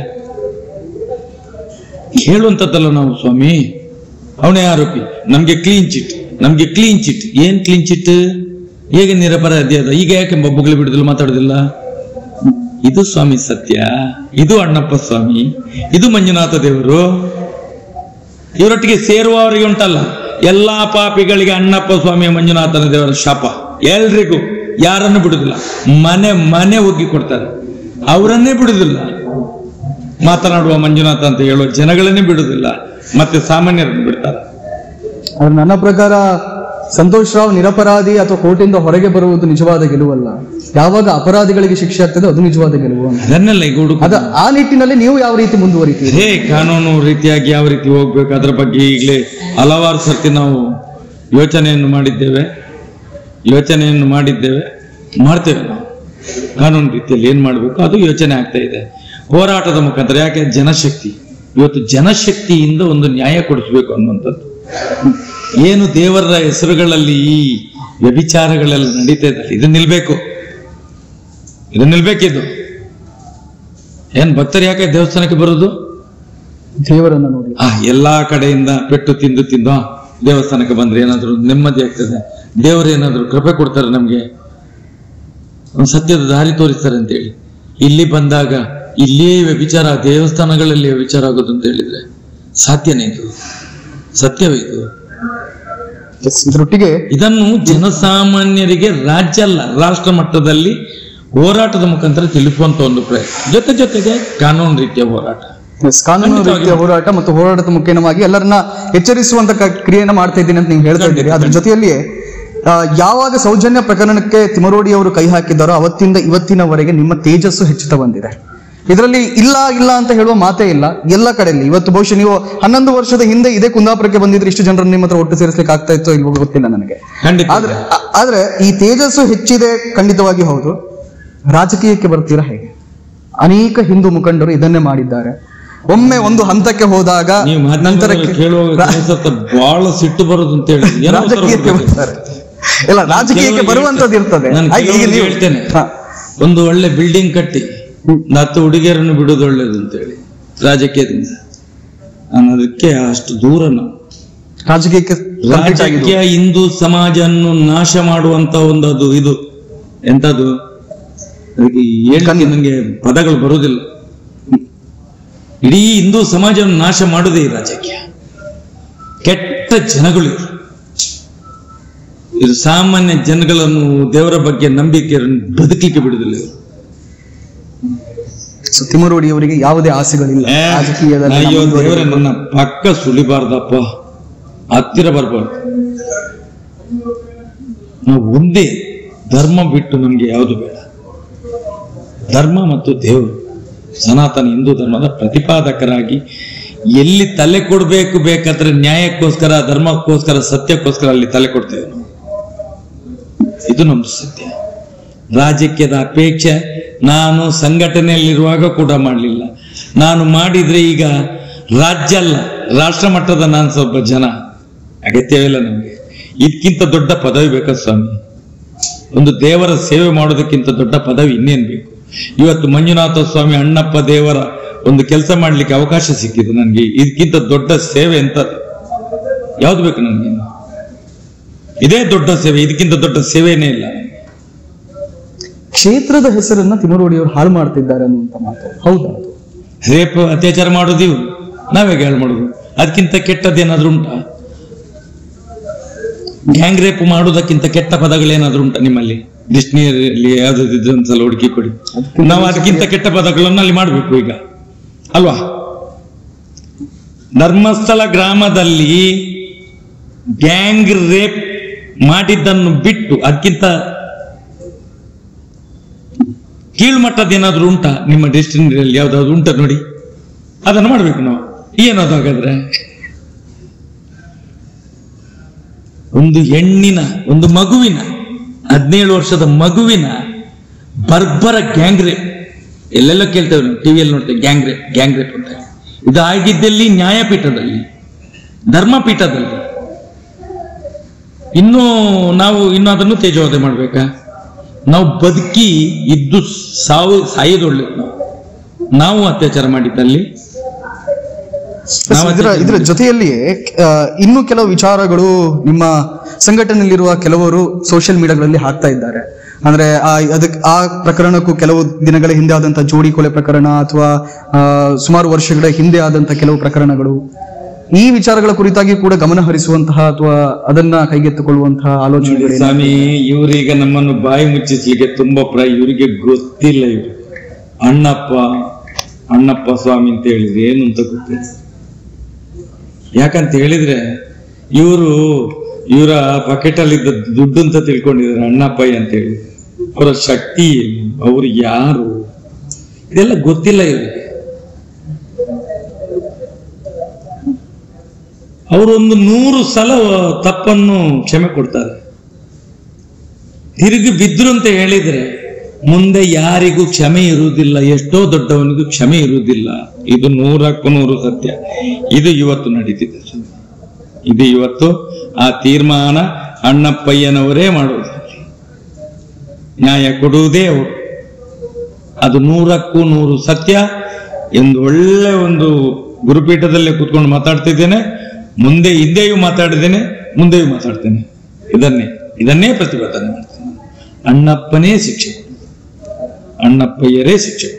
ಹೇಳುವಂಥದ್ದಲ್ಲ ನಾವು ಸ್ವಾಮಿ ಅವನೇ ಆರೋಪಿ ನಮ್ಗೆ ಕ್ಲೀನ್ ಚಿಟ್ ನಮ್ಗೆ ಕ್ಲೀನ್ ಚಿಟ್ ಏನ್ ಕ್ಲೀನ್ ಚಿಟ್ ಹೇಗೆ ನಿರಪರಾಧಿ ಅದ ಈಗ ಯಾಕೆ ಬೊಗಳೆ ಬಿಡುದಿಲ್ಲ ಮಾತಾಡುದಿಲ್ಲ ಇದು ಸ್ವಾಮಿ ಸತ್ಯ ಇದು ಅಣ್ಣಪ್ಪ ಸ್ವಾಮಿ ಇದು ಮಂಜುನಾಥ ದೇವರು ಇವರೊಟ್ಟಿಗೆ ಸೇರುವವರಿಗೆ ಉಂಟಲ್ಲ ಎಲ್ಲಾ ಪಾಪಿಗಳಿಗೆ ಅಣ್ಣಪ್ಪ ಸ್ವಾಮಿಯ ಮಂಜುನಾಥನ ದೇವರ ಶಾಪ ಎಲ್ರಿಗೂ ಯಾರನ್ನು ಬಿಡುದಿಲ್ಲ ಮನೆ ಮನೆ ಒಗ್ಗಿ ಕೊಡ್ತಾರೆ ಅವರನ್ನೇ ಬಿಡುದಿಲ್ಲ ಮಾತನಾಡುವ ಮಂಜುನಾಥ ಅಂತ ಹೇಳುವ ಜನಗಳನ್ನೇ ಬಿಡುದಿಲ್ಲ ಮತ್ತೆ ಸಾಮಾನ್ಯರನ್ನು ಬಿಡ್ತಾರೆ ಆದ್ರೆ ನನ್ನ ಪ್ರಕಾರ ಸಂತೋಷ್ ರಾವ್ ನಿರಪರಾಧಿ ಅಥವಾ ಕೋರ್ಟಿಂದ ಹೊರಗೆ ಬರುವುದು ನಿಜವಾದ ಗೆಲುವಲ್ಲ ಯಾವಾಗ ಅಪರಾಧಿಗಳಿಗೆ ಶಿಕ್ಷೆ ಆಗ್ತದೆ ಅದು ನಿಜವಾದ ಗೆಲುವು ಅಂತ ಅದನ್ನೆಲ್ಲ ಈಗ ಹುಡುಕ ಅದ ಆ ನಿಟ್ಟಿನಲ್ಲಿ ನೀವು ಯಾವ ರೀತಿ ಮುಂದುವರಿತೀರಿ ಹೇ ಕಾನೂನು ರೀತಿಯಾಗಿ ಯಾವ ರೀತಿ ಹೋಗ್ಬೇಕು ಅದರ ಬಗ್ಗೆ ಈಗಲೇ ಹಲವಾರು ಸರ್ತಿ ನಾವು ಯೋಚನೆಯನ್ನು ಮಾಡಿದ್ದೇವೆ ಯೋಚನೆಯನ್ನು ಮಾಡಿದ್ದೇವೆ ಮಾಡ್ತೇವೆ ನಾವು ಕಾನೂನು ರೀತಿಯಲ್ಲಿ ಏನ್ ಮಾಡಬೇಕು ಅದು ಯೋಚನೆ ಆಗ್ತಾ ಇದೆ ಹೋರಾಟದ ಮುಖಾಂತರ ಯಾಕೆ ಜನಶಕ್ತಿ ಇವತ್ತು ಜನಶಕ್ತಿಯಿಂದ ಒಂದು ನ್ಯಾಯ ಕೊಡಿಸ್ಬೇಕು ಅನ್ನುವಂಥದ್ದು ಏನು ದೇವರ ಹೆಸರುಗಳಲ್ಲಿ ಈ ವ್ಯಭಿಚಾರಗಳೆಲ್ಲ ನಡೀತಾ ಇದೆ ಇದು ನಿಲ್ಬೇಕು ಇದು ನಿಲ್ಬೇಕಿದು ಏನ್ ಭಕ್ತರು ಯಾಕೆ ದೇವಸ್ಥಾನಕ್ಕೆ ಬರೋದು ದೇವರನ್ನ ನೋಡಿ ಆ ಎಲ್ಲಾ ಕಡೆಯಿಂದ ಪೆಟ್ಟು ತಿಂದು ತಿಂದು ಆ, ದೇವಸ್ಥಾನಕ್ಕೆ ಬಂದ್ರೆ ಏನಾದ್ರು ನೆಮ್ಮದಿ ಆಗ್ತದೆ ದೇವರು ಏನಾದ್ರು ಕೃಪೆ ಕೊಡ್ತಾರೆ ನಮ್ಗೆ ಒಂದು ಸತ್ಯದ ದಾರಿ ತೋರಿಸ್ತಾರೆ ಅಂತ ಹೇಳಿ ಇಲ್ಲಿ ಬಂದಾಗ ಇಲ್ಲಿಯೇ ವ್ಯಭಿಚಾರ ದೇವಸ್ಥಾನಗಳಲ್ಲಿ ವ್ಯಭಿಚಾರ ಆಗೋದು ಅಂತ ಹೇಳಿದ್ರೆ ಸಾಧ್ಯನೇ ಇದು ಸತ್ಯವೇ ಇದು ಇದರೊಟ್ಟಿಗೆ ಇದನ್ನು ಜನಸಾಮಾನ್ಯರಿಗೆ ರಾಜ್ಯ ಅಲ್ಲ ರಾಷ್ಟ್ರ ಮಟ್ಟದಲ್ಲಿ ಹೋರಾಟದ ಮುಖಾಂತರ ತಿಳಿಸುವಂತ ಒಂದು ಪ್ರಯತ್ನ ಜೊತೆ ಜೊತೆಗೆ ಕಾನೂನು ರೀತಿಯ ಹೋರಾಟ ಎಸ್, ಕಾನೂನು ರೀತಿಯ ಹೋರಾಟ ಮತ್ತು ಹೋರಾಟದ ಮುಖೇನವಾಗಿ ಎಲ್ಲರನ್ನ ಎಚ್ಚರಿಸುವಂತ ಕ- ಕ್ರಿಯೆಯನ್ನ ಮಾಡ್ತಾ ಇದ್ದೀನಿ ಅಂತ ನೀವು ಹೇಳ್ತಾ ಇದ್ದೀರಿ ಅದ್ರ ಜೊತೆಯಲ್ಲಿಯೇ ಆ, ಯಾವಾಗ ಸೌಜನ್ಯ ಪ್ರಕರಣಕ್ಕೆ ತಿಮರೋಡಿ ಅವರು ಕೈ ಹಾಕಿದ್ದಾರೋ ಅವತ್ತಿಂದ ಇವತ್ತಿನವರೆಗೆ ನಿಮ್ಮ ತೇಜಸ್ಸು ಹೆಚ್ಚುತ್ತಾ ಬಂದಿದೆ ಇದರಲ್ಲಿ ಇಲ್ಲ ಇಲ್ಲ ಅಂತ ಹೇಳುವ ಮಾತೇ ಇಲ್ಲ ಎಲ್ಲ ಕಡೆಯಲ್ಲಿ ಇವತ್ತು ಬಹುಶಃ ನೀವು ಹನ್ನೊಂದು ವರ್ಷದ ಹಿಂದೆ ಇದೇ ಕುಂದಾಪುರಕ್ಕೆ ಬಂದಿದ್ರೆ ಇಷ್ಟು ಜನರನ್ನು ನಿಮ್ಮ ಹತ್ರ ಒಟ್ಟು ಸೇರಿಸಲಿಕ್ಕೆ ಆಗ್ತಾ ಇತ್ತೋ ಇಲ್ವೋ ಗೊತ್ತಿಲ್ಲ ನನಗೆ ಖಂಡಿತ ಆದ್ರೆ ಆ- ಆದ್ರೆ ಈ ತೇಜಸ್ಸು ಹೆಚ್ಚಿದೆ ಖಂಡಿತವಾಗಿ ಹೌದು ರಾಜಕೀಯಕ್ಕೆ ಬರ್ತೀರಾ ಹೇಗೆ ಅನೇಕ ಹಿಂದೂ ಮುಖಂಡರು ಇದನ್ನೇ ಮಾಡಿದ್ದಾರೆ ಒಮ್ಮೆ ಒಂದು ಹಂತಕ್ಕೆ ಹೋದಾಗ ನೀವು ಮಾಧ್ಯಮದಲ್ಲಿ ನಂತರಕ್ಕೆ ಕೇಳುವಾಗ ಅನ್ಸುತ್ತೆ ಬಹಳ ಸಿಟ್ಟು ಬರೋದು ಅಂತ ಹೇಳಿ ಏನೋ ಉತ್ತರ ರಾಜಕೀಯಕ್ಕೆ ಕೊಡ್ಬೇಕು. ಬರ್ತಾರೆ ಇಲ್ಲ ರಾಜಕೀಯಕ್ಕೆ ಕೆಲವರಿಗೆ ಬರುವಂತದ್ದು ಇರ್ತದೆ ನಾನು ಹಾಗೆ ಈಗ ಕೆಲವರಿಗೆ ನೀವು- ಹೇಳ್ತೇನೆ ಹಾ. ಒಂದು ಒಳ್ಳೆ ಬಿಲ್ಡಿಂಗ್ ಕಟ್ಟಿ ಹತ್ತು ಹುಡುಗಿಯರನ್ನು ಬಿಡುವುದು ಒಳ್ಳೇದು ಅಂತ ಹೇಳಿ ರಾಜಕೀಯದಿಂದ ನಾನು ಅದಕ್ಕೆ ಅಷ್ಟು ದೂರ ನಾವು ರಾಜಕೀಯಕ್ಕೆ complete ಆಗಿದೆ. ರಾಜಕೀಯ ಹಿಂದೂ ಸಮಾಜವನ್ನು ನಾಶ ಮಾಡುವಂತ ಒಂದು ಅದು ಇದು ಎಂತದು ಅದಕ್ಕೆ ಹೇಳಕ್ಕೆ ನನಗೆ ಪದಗಳು ಬರುವುದಿಲ್ಲ ಇಡೀ ಹಿಂದೂ ಸಮಾಜವನ್ನು ನಾಶ ಮಾಡುವುದೇ ಈ ರಾಜಕೀಯ ಕೆಟ್ಟ ಜನಗಳು ಇವರು. ಇದು ಸಾಮಾನ್ಯ ಜನಗಳನ್ನು ದೇವರ ಬಗ್ಗೆ ನಂಬಿಕೆ ಬದುಕಲಿಕ್ಕೆ ಬಿಡುವುದಿಲ್ಲ ಇವರು ಸೊ ತಿಮ್ಮರೋಡಿ ಅವರಿಗೆ ಯಾವುದೇ ಆಸೆಗಳಿಲ್ಲ ಏ, ರಾಜಕೀಯದಲ್ಲಿ ಅಯ್ಯೋ ಮುಂದುವರಿಬೇಕು. ದೇವರೇ ನನ್ನ ಪಕ್ಕ ಸುಳಿಬಾರ್ದಪ್ಪ ಹತ್ತಿರ ಬರಬಾರ್ದು ನಾವು ಒಂದೇ ಧರ್ಮ ಬಿಟ್ಟು ನಮ್ಗೆ ಯಾವುದು ಬೇಡ ಧರ್ಮ ಮತ್ತು ದೇವರು ಸನಾತನ ಹಿಂದೂ ಧರ್ಮದ ಪ್ರತಿಪಾದಕರಾಗಿ ಎಲ್ಲಿ ತಲೆ ಕೊಡಬೇಕು ಬೇಕಾದ್ರೆ ನ್ಯಾಯಕ್ಕೋಸ್ಕರ ಧರ್ಮಕ್ಕೋಸ್ಕರ ಸತ್ಯಕ್ಕೋಸ್ಕರ ಅಲ್ಲಿ ತಲೆ ಕೊಡ್ತೇವೆ ನಾವು ಇದು ನಮ್ದು ಸತ್ಯ ರಾಜಕೀಯದ ಅಪೇಕ್ಷೆ ನಾನು ಸಂಘಟನೆಯಲ್ಲಿರುವಾಗ ಕೂಡ ಮಾಡಲಿಲ್ಲ ನಾನು ಮಾಡಿದ್ರೆ ಈಗ ರಾಜ್ಯ ಅಲ್ಲ ರಾಷ್ಟ್ರ ಮಟ್ಟದ ನಾನು ಸ್ವಲ್ಪ ಜನ ಅಗತ್ಯವಿಲ್ಲ ನಮಗೆ ಇದಕ್ಕಿಂತ ದೊಡ್ಡ ಪದವಿ ಬೇಕಾ ಸ್ವಾಮಿ ಒಂದು ದೇವರ ಸೇವೆ ಮಾಡೋದಕ್ಕಿಂತ ದೊಡ್ಡ ಪದವಿ ಇನ್ನೇನ್ ಬೇಕು ಇವತ್ತು ಮಂಜುನಾಥ ಸ್ವಾಮಿ ಅಣ್ಣಪ್ಪ ದೇವರ ಒಂದು ಕೆಲಸ ಮಾಡ್ಲಿಕ್ಕೆ ಅವಕಾಶ ಸಿಕ್ಕಿದೆ ನನಗೆ ಇದಕ್ಕಿಂತ ದೊಡ್ಡ ಸೇವೆ ಅಂತ ಯಾವ್ದು ಬೇಕು ನನಗೆ ಇದೇ ದೊಡ್ಡ ಸೇವೆ ಇದಕ್ಕಿಂತ ದೊಡ್ಡ ಸೇವೆನೇ ಇಲ್ಲ ಕ್ಷೇತ್ರದ ಹೆಸರನ್ನ ತಿಮ್ಮರೋಡಿ ಅವರು ಹಾಳು ಮಾಡ್ತಿದ್ದಾರೆ ಅನ್ನುವಂತ ಮಾತು ಹೌದಾ ಅದು? ರೇಪ್ ಅತ್ಯಾಚಾರ ಮಾಡೋದು ಇವ್ರು ನಾವೇ ಹಾಳು ಮಾಡೋದು ಅದಕ್ಕಿಂತ ಕೆಟ್ಟದ್ದೇನಾದ್ರೂ ಉಂಟಾ ಗ್ಯಾಂಗ್ ರೇಪ್ ಮಾಡೋದಕ್ಕಿಂತ ಕೆಟ್ಟ ಪದಗಳೇನಾದ್ರೂ ಉಂಟಾ ನಿಮ್ಮಲ್ಲಿ ಡಿಕ್ಷನರಿಯಲ್ಲಿ ಯಾವ್ದಾದ್ರು ಒಂದ್ಸಲ ಹುಡುಕಿ ಕೊಡಿ ಅದಕ್ಕಿಂತ ನಾವು ಅದಕ್ಕಿಂತ ಕೆಟ್ಟ ಪದಗಳನ್ನು ಅಲ್ಲಿ ಮಾಡಬೇಕು ಈಗ ಅಲ್ವಾ ಧರ್ಮಸ್ಥಳ ಗ್ರಾಮದಲ್ಲಿ ಗ್ಯಾಂಗ್ ರೇಪ್ ಮಾಡಿದ್ದನ್ನು ಬಿಟ್ಟು ಅದಕ್ಕಿಂತ ಕೀಳ್ಮಟ್ಟದ ಏನಾದ್ರೂ ಉಂಟಾ ನಿಮ್ಮ ಡೆಸ್ಟಿನಿಯಲ್ಲಿ ಯಾವ್ದಾದ್ರು ಉಂಟಾ ನೋಡಿ ಅದನ್ನು ಮಾಡ್ಬೇಕು ನಾವು ಏನದು ಹಾಗಾದ್ರೆ ಒಂದು ಹೆಣ್ಣಿನ ಒಂದು ಮಗುವಿನ ಹದಿನೇಳು ವರ್ಷದ ಮಗುವಿನ ಬರ್ಬರ ಗ್ಯಾಂಗ್ ರೇಪ್ ಎಲ್ಲೆಲ್ಲ ಕೇಳ್ತೇವೆ ನಾವು ಟಿವಿಯಲ್ಲಿ ನೋಡ್ತೇವೆ ಗ್ಯಾಂಗ್ ರೇಪ್ ಗ್ಯಾಂಗ್ ರೇಪ್ ಅಂತ ಹೇಳಿ. ಇದು ಆಗಿದ್ದಲ್ಲಿ ನ್ಯಾಯಪೀಠದಲ್ಲಿ ಧರ್ಮಪೀಠದಲ್ಲಿ ಇನ್ನೂ ನಾವು ಇನ್ನು ಅದನ್ನು ತೇಜೋವಧೆ ಮಾಡ್ಬೇಕಾ ನಾವು ಬದುಕಿ ಇದ್ದು ಸಾವು ಸಾಯೋದು ಒಳ್ಳೇದು ನಾವು ನಾವು ಅತ್ಯಾಚಾರ ಮಾಡಿದ್ದಲ್ಲಿ ನಾವು ಇದರ ಇದರ ಜೊತೆಯಲ್ಲಿಯೇ ಆ, ಇನ್ನೂ ಕೆಲವು ವಿಚಾರಗಳು ನಿಮ್ಮ ಸಂಘಟನೆಯಲ್ಲಿರುವ ಕೆಲವರು ಸೋಷಿಯಲ್ ಮೀಡಿಯಾಗಳಲ್ಲಿ ಹಾಕ್ತಾ ಇದ್ದಾರೆ ಅಂದ್ರೆ ಆ ಅದಕ್ಕೆ ಆ ಪ್ರಕರಣಕ್ಕೂ ಕೆಲವು ದಿನಗಳ ಹಿಂದೆ ಆದಂತ ಜೋಡಿ ಕೊಲೆ ಪ್ರಕರಣ ಅಥವಾ ಆ, ಸುಮಾರು ವರ್ಷಗಳ ಹಿಂದೆ ಆದಂತ ಕೆಲವು ಪ್ರಕರಣಗಳು ಈ ವಿಚಾರಗಳ ಕುರಿತಾಗಿ ಕೂಡ ಗಮನ ಹರಿಸುವಂತಹ ಅಥವಾ ಅದನ್ನ ಕೈಗೆತ್ತಿಕೊಳ್ಳುವಂತಹ ಆಲೋಚನೆಗಳು ಸ್ವಾಮಿ ಇವರೀಗ ನಮ್ಮನ್ನು ಬಾಯಿ ಮುಚ್ಚಿಸ್ಲಿಕ್ಕೆ ತುಂಬಾ ಪ್ರ ಇವರಿಗೆ ಗೊತ್ತಿಲ್ಲ ಇವರು ಅಣ್ಣಪ್ಪ ಅಣ್ಣಪ್ಪ ಸ್ವಾಮಿ ಅಂತ ಹೇಳಿದ್ರೆ ಏನು ಅಂತ ಗೊತ್ತಿಲ್ಲ ಯಾಕಂತ ಹೇಳಿದ್ರೆ ಇವರು ಇವರ ಪಾಕೆಟ್ ಅಲ್ಲಿ ಇದ್ದ ದುಡ್ಡು ಅಂತ ತಿಳ್ಕೊಂಡಿದ್ದಾರೆ ಅಣ್ಣಪ್ಪಯ್ಯ ಅಂತ ಹೇಳಿ ಅವರ ಶಕ್ತಿ ಏನು ಅವ್ರು ಯಾರು ಇದೆಲ್ಲ ಗೊತ್ತಿಲ್ಲ ಇವರಿಗೆ ಅವರೊಂದು ನೂರು ಸಲ ತಪ್ಪನ್ನು ಕ್ಷಮೆ ಕೊಡ್ತಾರೆ ತಿರುಗಿ ಬಿದ್ರು ಅಂತ ಹೇಳಿದ್ರೆ ಮುಂದೆ ಯಾರಿಗೂ ಕ್ಷಮೆ ಇರುವುದಿಲ್ಲ ಎಷ್ಟೋ ದೊಡ್ಡವನಿಗೂ ಕ್ಷಮೆ ಇರುವುದಿಲ್ಲ ಇದು ನೂರಕ್ಕೂ ನೂರು ಸತ್ಯ ಇದು ಇವತ್ತು ನಡೀತಿದೆ ಸ್ವಾಮಿ. ಇದು ಇವತ್ತು ಆ ತೀರ್ಮಾನ ಅಣ್ಣಪ್ಪಯ್ಯನವರೇ ಮಾಡುವುದು ನ್ಯಾಯ ಕೊಡುವುದೇ ಅವರು ಅದು ನೂರಕ್ಕೂ ನೂರು ಸತ್ಯ ಒಂದು ಒಳ್ಳೆ ಒಂದು ಗುರುಪೀಠದಲ್ಲೇ ಕೂತ್ಕೊಂಡು ಮಾತಾಡ್ತಿದ್ದೇನೆ ಮುಂದೆ ಹಿಂದೆಯೂ ಮಾತಾಡಿದ್ದೇನೆ ಮುಂದೆಯೂ ಮಾತಾಡ್ತೇನೆ ಇದನ್ನೇ ಇದನ್ನೇ ಪ್ರತಿಭಟನೆ ಮಾಡ್ತೇನೆ ಅಣ್ಣಪ್ಪನೇ ಶಿಕ್ಷಕ ಅಣ್ಣಪ್ಪಯ್ಯರೇ ಶಿಕ್ಷಕ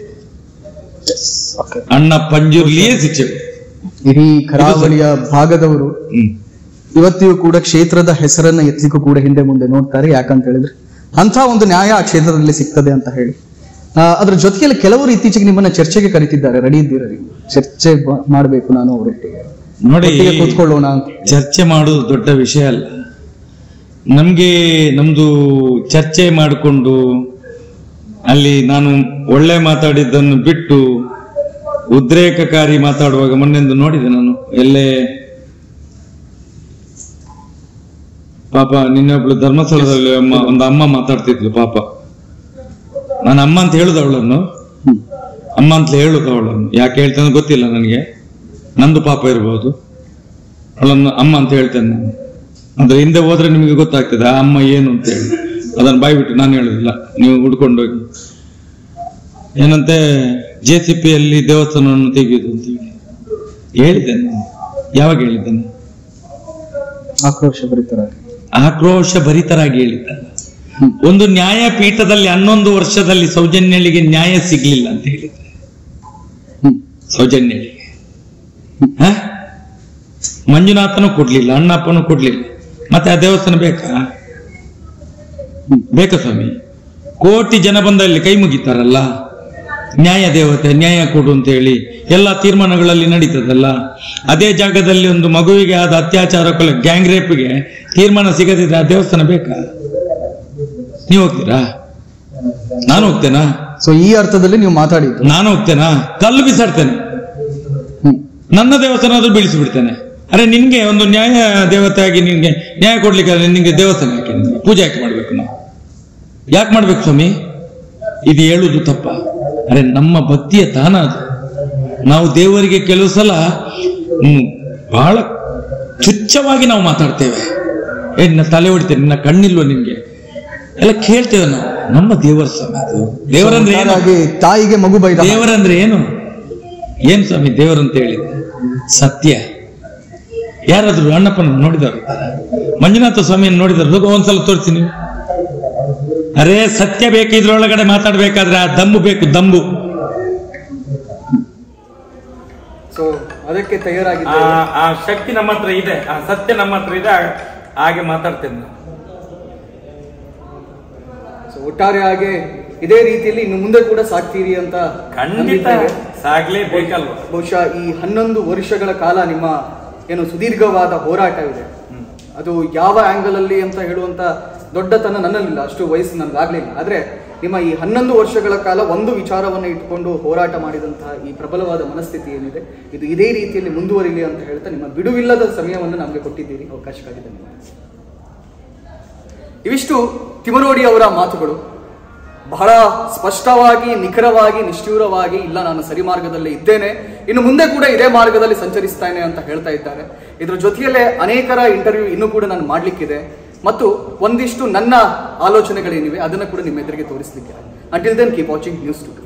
ಅಣ್ಣ ಪಂಜುರ್ಲಿಯೇ ಶಿಕ್ಷಕ ಇಡೀ ಕರಾವಳಿಯ ಭಾಗದವರು ಹ್ಮ್ ಇವತ್ತಿಗೂ ಕೂಡ ಕ್ಷೇತ್ರದ ಹೆಸರನ್ನ ಎತ್ತಲಿಕ್ಕೂ ಕೂಡ ಹಿಂದೆ ಮುಂದೆ ನೋಡ್ತಾರೆ ಯಾಕಂತ ಹೇಳಿದ್ರೆ ಅಂತ ಒಂದು ನ್ಯಾಯ ಆ ಕ್ಷೇತ್ರದಲ್ಲಿ ಸಿಗ್ತದೆ ಅಂತ ಹೇಳಿ ಆ, ಅದ್ರ ಜೊತೆಯಲ್ಲಿ ಕೆಲವರು ಇತ್ತೀಚೆಗೆ ನಿಮ್ಮನ್ನ ಚರ್ಚೆಗೆ ಕರೀತಿದ್ದಾರೆ ರೆಡಿ ಇದ್ದೀರಾ ನೀವು ಚರ್ಚೆ ಬ- ಮಾಡ್ಬೇಕು ನಾನು ಅವರೊಟ್ಟಿಗೆ ನೋಡಿ ಒಟ್ಟಿಗೆ ಕೂತ್ಕೊಳ್ಳೋಣ ಅಂತ ಚರ್ಚೆ ಮಾಡುವುದು ದೊಡ್ಡ ವಿಷಯ ಅಲ್ಲ ನಮ್ಗೆ ನಮ್ದು ಚರ್ಚೆ ಮಾಡಿಕೊಂಡು ಅಲ್ಲಿ ನಾನು ಒಳ್ಳೆ ಮಾತಾಡಿದ್ದನ್ನು ಬಿಟ್ಟು ಉದ್ರೇಕಕಾರಿ ಮಾತಾಡುವಾಗ ಮೊನ್ನೆಂದು ನೋಡಿದೆ ನಾನು ಎಲ್ಲೇ ಪಾಪ ನಿನ್ನೆ ಒಬ್ಳು ಧರ್ಮಸ್ಥಳದಲ್ಲಿ ಅಮ್ಮ ಒಂದು ಅಮ್ಮ ಮಾತಾಡ್ತಿದ್ಲು ಪಾಪ ನಾನು ಅಮ್ಮ ಅಂತ ಹೇಳುದು ಅವಳನ್ನು ಹ್ಮ್. ಅಮ್ಮ ಅಂತ ಹೇಳುದು ಅವಳನ್ನು ಯಾಕೆ ಹೇಳ್ತೇನೆ ಗೊತ್ತಿಲ್ಲ ನನಗೆ ನಂದು ಪಾಪ ಇರಬಹುದು ಅವಳನ್ನು ಅಮ್ಮ ಅಂತ ಹೇಳ್ತೇನೆ ನಾನು ಅಂದ್ರೆ ಹಿಂದೆ ಹೋದ್ರೆ ನಿಮಗೆ ಗೊತ್ತಾಗ್ತದೆ ಆ ಅಮ್ಮ ಏನು ಅಂತ ಹೇಳಿ ಅದನ್ನು ಬಾಯ್ಬಿಟ್ಟು ನಾನು ಹೇಳುದಿಲ್ಲ ನೀವು ಹುಡ್ಕೊಂಡೋಗಿ ಏನಂತೆ ಜೆ ಸಿ ಪಿಯಲ್ಲಿ ದೇವಸ್ಥಾನವನ್ನು ತೆಗೆಯುವುದು ಅಂತ ಹೇಳಿ ಹೇಳಿದ್ದೇನೆ ನಾನು ಯಾವಾಗ ಹೇಳಿದ್ದೇನೆ ಆಕ್ರೋಶ ಭರಿತರಾಗಿ ಆಕ್ರೋಶ ಭರಿತರಾಗಿ ಹೇಳಿದ್ದಲ್ಲ ಹ್ಮ್. ಒಂದು ನ್ಯಾಯಪೀಠದಲ್ಲಿ ಹನ್ನೊಂದು ವರ್ಷದಲ್ಲಿ ಸೌಜನ್ಯಳಿಗೆ ನ್ಯಾಯ ಸಿಗ್ಲಿಲ್ಲ ಅಂತ ಹೇಳಿದ್ರೆ ಹ್ಮ್ ಸೌಜನ್ಯಳಿಗೆ ಹ? ಮಂಜುನಾಥನು ಕೊಡ್ಲಿಲ್ಲ ಅಣ್ಣಪ್ಪನು ಕೊಡ್ಲಿಲ್ಲ ಮತ್ತೆ ಆ ದೇವಸ್ಥಾನ ಬೇಕಾ ಹ್ಮ್. ಬೇಕಾ ಸ್ವಾಮಿ ಕೋಟಿ ಜನ ಬಂದಲ್ಲಿ ಕೈ ಮುಗಿತಾರಲ್ಲ ನ್ಯಾಯ ದೇವತೆ ನ್ಯಾಯ ಕೊಡು ಅಂತ ಹೇಳಿ ಎಲ್ಲ ತೀರ್ಮಾನಗಳಲ್ಲಿ ನಡೀತದಲ್ಲ ಅದೇ ಜಾಗದಲ್ಲಿ ಒಂದು ಮಗುವಿಗೆ ಆದ ಅತ್ಯಾಚಾರ ಕೊಲೆ ಗ್ಯಾಂಗ್ ರೇಪ್ಗೆ ತೀರ್ಮಾನ ಸಿಗದಿದ್ರೆ ಆ ದೇವಸ್ಥಾನ ಬೇಕಾ ನೀವು ಹೋಗ್ತೀರಾ ನಾನು ಹೋಗ್ತೇನಾ ಸೊ ಈ ಅರ್ಥದಲ್ಲಿ ನೀವು ಮಾತಾಡಿದ್ದು ನಾನು ಹೋಗ್ತೇನಾ ಕಲ್ಲು ಬಿಸಾಡ್ತೇನೆ ಹ್ಮ್ ನನ್ನ ದೇವಸ್ಥಾನ ಆದ್ರೂ ಬೀಳಿಸಿ ಬಿಡ್ತೇನೆ ಅರೆ ನಿನ್ಗೆ ಒಂದು ನ್ಯಾಯ ದೇವತೆ ಆಗಿ ನಿನ್ಗೆ ನ್ಯಾಯ ಕೊಡ್ಲಿಕ್ಕೆ ನಿನ್ಗೆ ದೇವಸ್ಥಾನ ಯಾಕೆ ನಿನ್ಗೆ ಪೂಜೆ ಯಾಕೆ ಮಾಡ್ಬೇಕು ನಾವು ಯಾಕೆ ಮಾಡ್ಬೇಕು ಸ್ವಾಮಿ ಇದು ಹೇಳುದು ತಪ್ಪ ಅರೆ ನಮ್ಮ ಭಕ್ತಿಯ ತಾನ ಅದು ನಾವು ದೇವರಿಗೆ ಕೆಲವು ಸಲ ಹ್ಮ್, ಬಹಳ ಚುಚ್ಚವಾಗಿ ನಾವು ಮಾತಾಡ್ತೇವೆ ಏ ನಿನ್ನ ತಲೆ ಹೊಡಿತೇನೆ ನಿನ್ನ ಕಣ್ಣಿಲ್ವ ನಿನ್ಗೆ ಎಲ್ಲ ಕೇಳ್ತೇವೆ ನಾವು ನಮ್ಮ ದೇವರ ಸ್ವಾಮಿ ಅದು ದೇವರಂದ್ರೆ ಏನು ಹಾಗಾಗಿ ತಾಯಿಗೆ ಮಗು ಬೈದ ದೇವರಂದ್ರೆ ಏನು ಏನ್ ಸ್ವಾಮಿ ದೇವರಂತ ಹೇಳಿದ್ರೆ ಸತ್ಯ ಯಾರಾದ್ರೂ ಅಣ್ಣಪ್ಪನ ನೋಡಿದವರು ಮಂಜುನಾಥ ಸ್ವಾಮಿಯನ್ನು ನೋಡಿದ್ರು ಹೋಗೋ ಒಂದ್ಸಲ ತೋರಿಸಿ ನೀವು ಅರೇ ಸತ್ಯ ಬೇಕು ಇದ್ರೊಳಗಡೆ ಮಾತಾಡ್ಬೇಕಾದ್ರೆ ಆ ದಮ್ಮು ಬೇಕು ದಂಬು ಸೊ ಅದಕ್ಕೆ ತಯಾರಾಗಿ ಆ ಆ ಶಕ್ತಿ ನಮ್ಮ ಹತ್ರ ಇದೆ ಆ ಸತ್ಯ ನಮ್ಮ ಹತ್ರ ಇದೆ ಆ- ಹಾಗೆ ಮಾತಾಡ್ತೇನೆ ನಾನು ಸೊ ಒಟ್ಟಾರೆಯಾಗಿ ಇದೇ ರೀತಿಯಲ್ಲಿ ಇನ್ನು ಮುಂದೆ ಕೂಡ ಸಾಕ್ತೀರಿ ಅಂತ ಖಂಡಿತ ನಂಬಿದ್ದೇವೆ. ಸಾಗ್ಲೇಬೇಕಲ್ವ ಬಹುಶಃ ಈ ಹನ್ನೊಂದು ವರ್ಷಗಳ ಕಾಲ ನಿಮ್ಮ ಏನು ಸುದೀರ್ಘವಾದ ಹೋರಾಟವಿದೆ ಅದು ಯಾವ ಆಂಗಲ್ ಅಲ್ಲಿ ಅಂತ ಹೇಳುವಂತ ದೊಡ್ಡತನ ನನ್ನಲ್ಲಿಲ್ಲ ಅಷ್ಟು ವಯಸ್ಸು ನನಗಾಗ್ಲಿಲ್ಲ ಆದ್ರೆ ನಿಮ್ಮ ಈ ಹನ್ನೊಂದು ವರ್ಷಗಳ ಕಾಲ ಒಂದು ವಿಚಾರವನ್ನು ಇಟ್ಟುಕೊಂಡು ಹೋರಾಟ ಮಾಡಿದಂತಹ ಈ ಪ್ರಬಲವಾದ ಮನಸ್ಥಿತಿ ಏನಿದೆ ಇದು ಇದೇ ರೀತಿಯಲ್ಲಿ ಮುಂದುವರಿಲಿ ಅಂತ ಹೇಳ್ತಾ ನಿಮ್ಮ ಬಿಡುವಿಲ್ಲದ ಸಮಯವನ್ನು ನಮಗೆ ಕೊಟ್ಟಿದ್ದೀರಿ ಅವಕಾಶಕ್ಕಾಗಿ ಧನ್ಯವಾದ ಇವಿಷ್ಟು ತಿಮರೋಡಿ ಅವರ ಮಾತುಗಳು ಬಹಳ ಸ್ಪಷ್ಟವಾಗಿ ನಿಖರವಾಗಿ ನಿಷ್ಠೂರವಾಗಿ ಇಲ್ಲ ನಾನು ಸರಿ ಮಾರ್ಗದಲ್ಲೇ ಇದ್ದೇನೆ ಇನ್ನು ಮುಂದೆ ಕೂಡ ಇದೇ ಮಾರ್ಗದಲ್ಲಿ ಸಂಚರಿಸ್ತೇನೆ ಅಂತ ಹೇಳ್ತಾ ಇದ್ದಾರೆ ಇದ್ರ ಜೊತೆಯಲ್ಲೇ ಅನೇಕರ ಇಂಟರ್ವ್ಯೂ ಇನ್ನೂ ಕೂಡ ನಾನು ಮಾಡ್ಲಿಕ್ಕಿದೆ ಮತ್ತು ಒಂದಿಷ್ಟು ನನ್ನ ಆಲೋಚನೆಗಳೇನಿವೆ ಅದನ್ನು ಕೂಡ ನಿಮ್ಮ ಎದುರಿಗೆ ತೋರಿಸಲಿಕ್ಕೆ until then keep watching news to